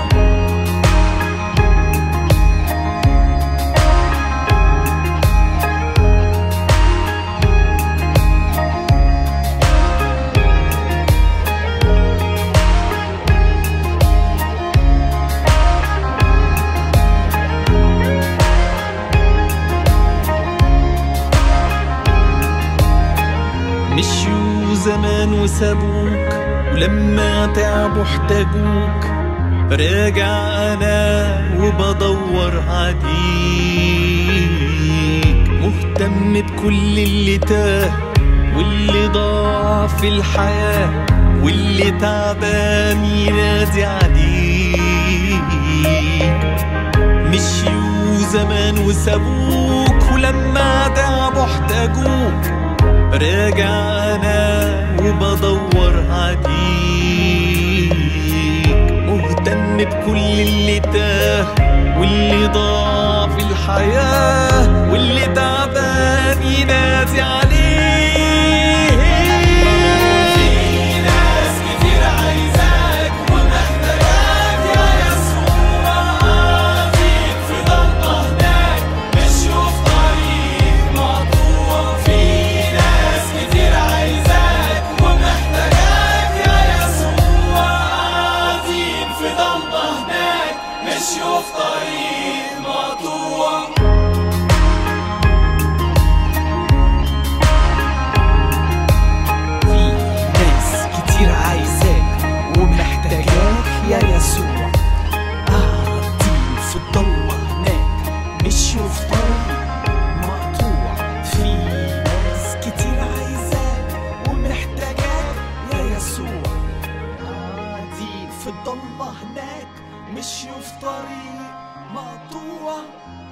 مشيوا زمان وسابوك ولما تعبوا احتاجوك راجع انا وبدور عليك مهتم بكل اللي تاه واللي ضاع في الحياة واللي تعبان ينادي عليك مشيوا زمان وسابوك ولما تعبوا احتاجوك راجع انا وبدور عليك مهتم بكل اللي تاه واللي ضاع في الحياة واللي تعبان ينادي عليك في ناس كتير عايزاك ومحتاجاك يا يسوع قاعدين في ضلمة هناك مشوا في طريق مقطوع في ناس كتير عايزاك ومحتاجاك يا يسوع قاعدين في ضلمة هناك مشوا في طريق مقطوع في في الضلمة هناك مشيوا في طريق مقطوع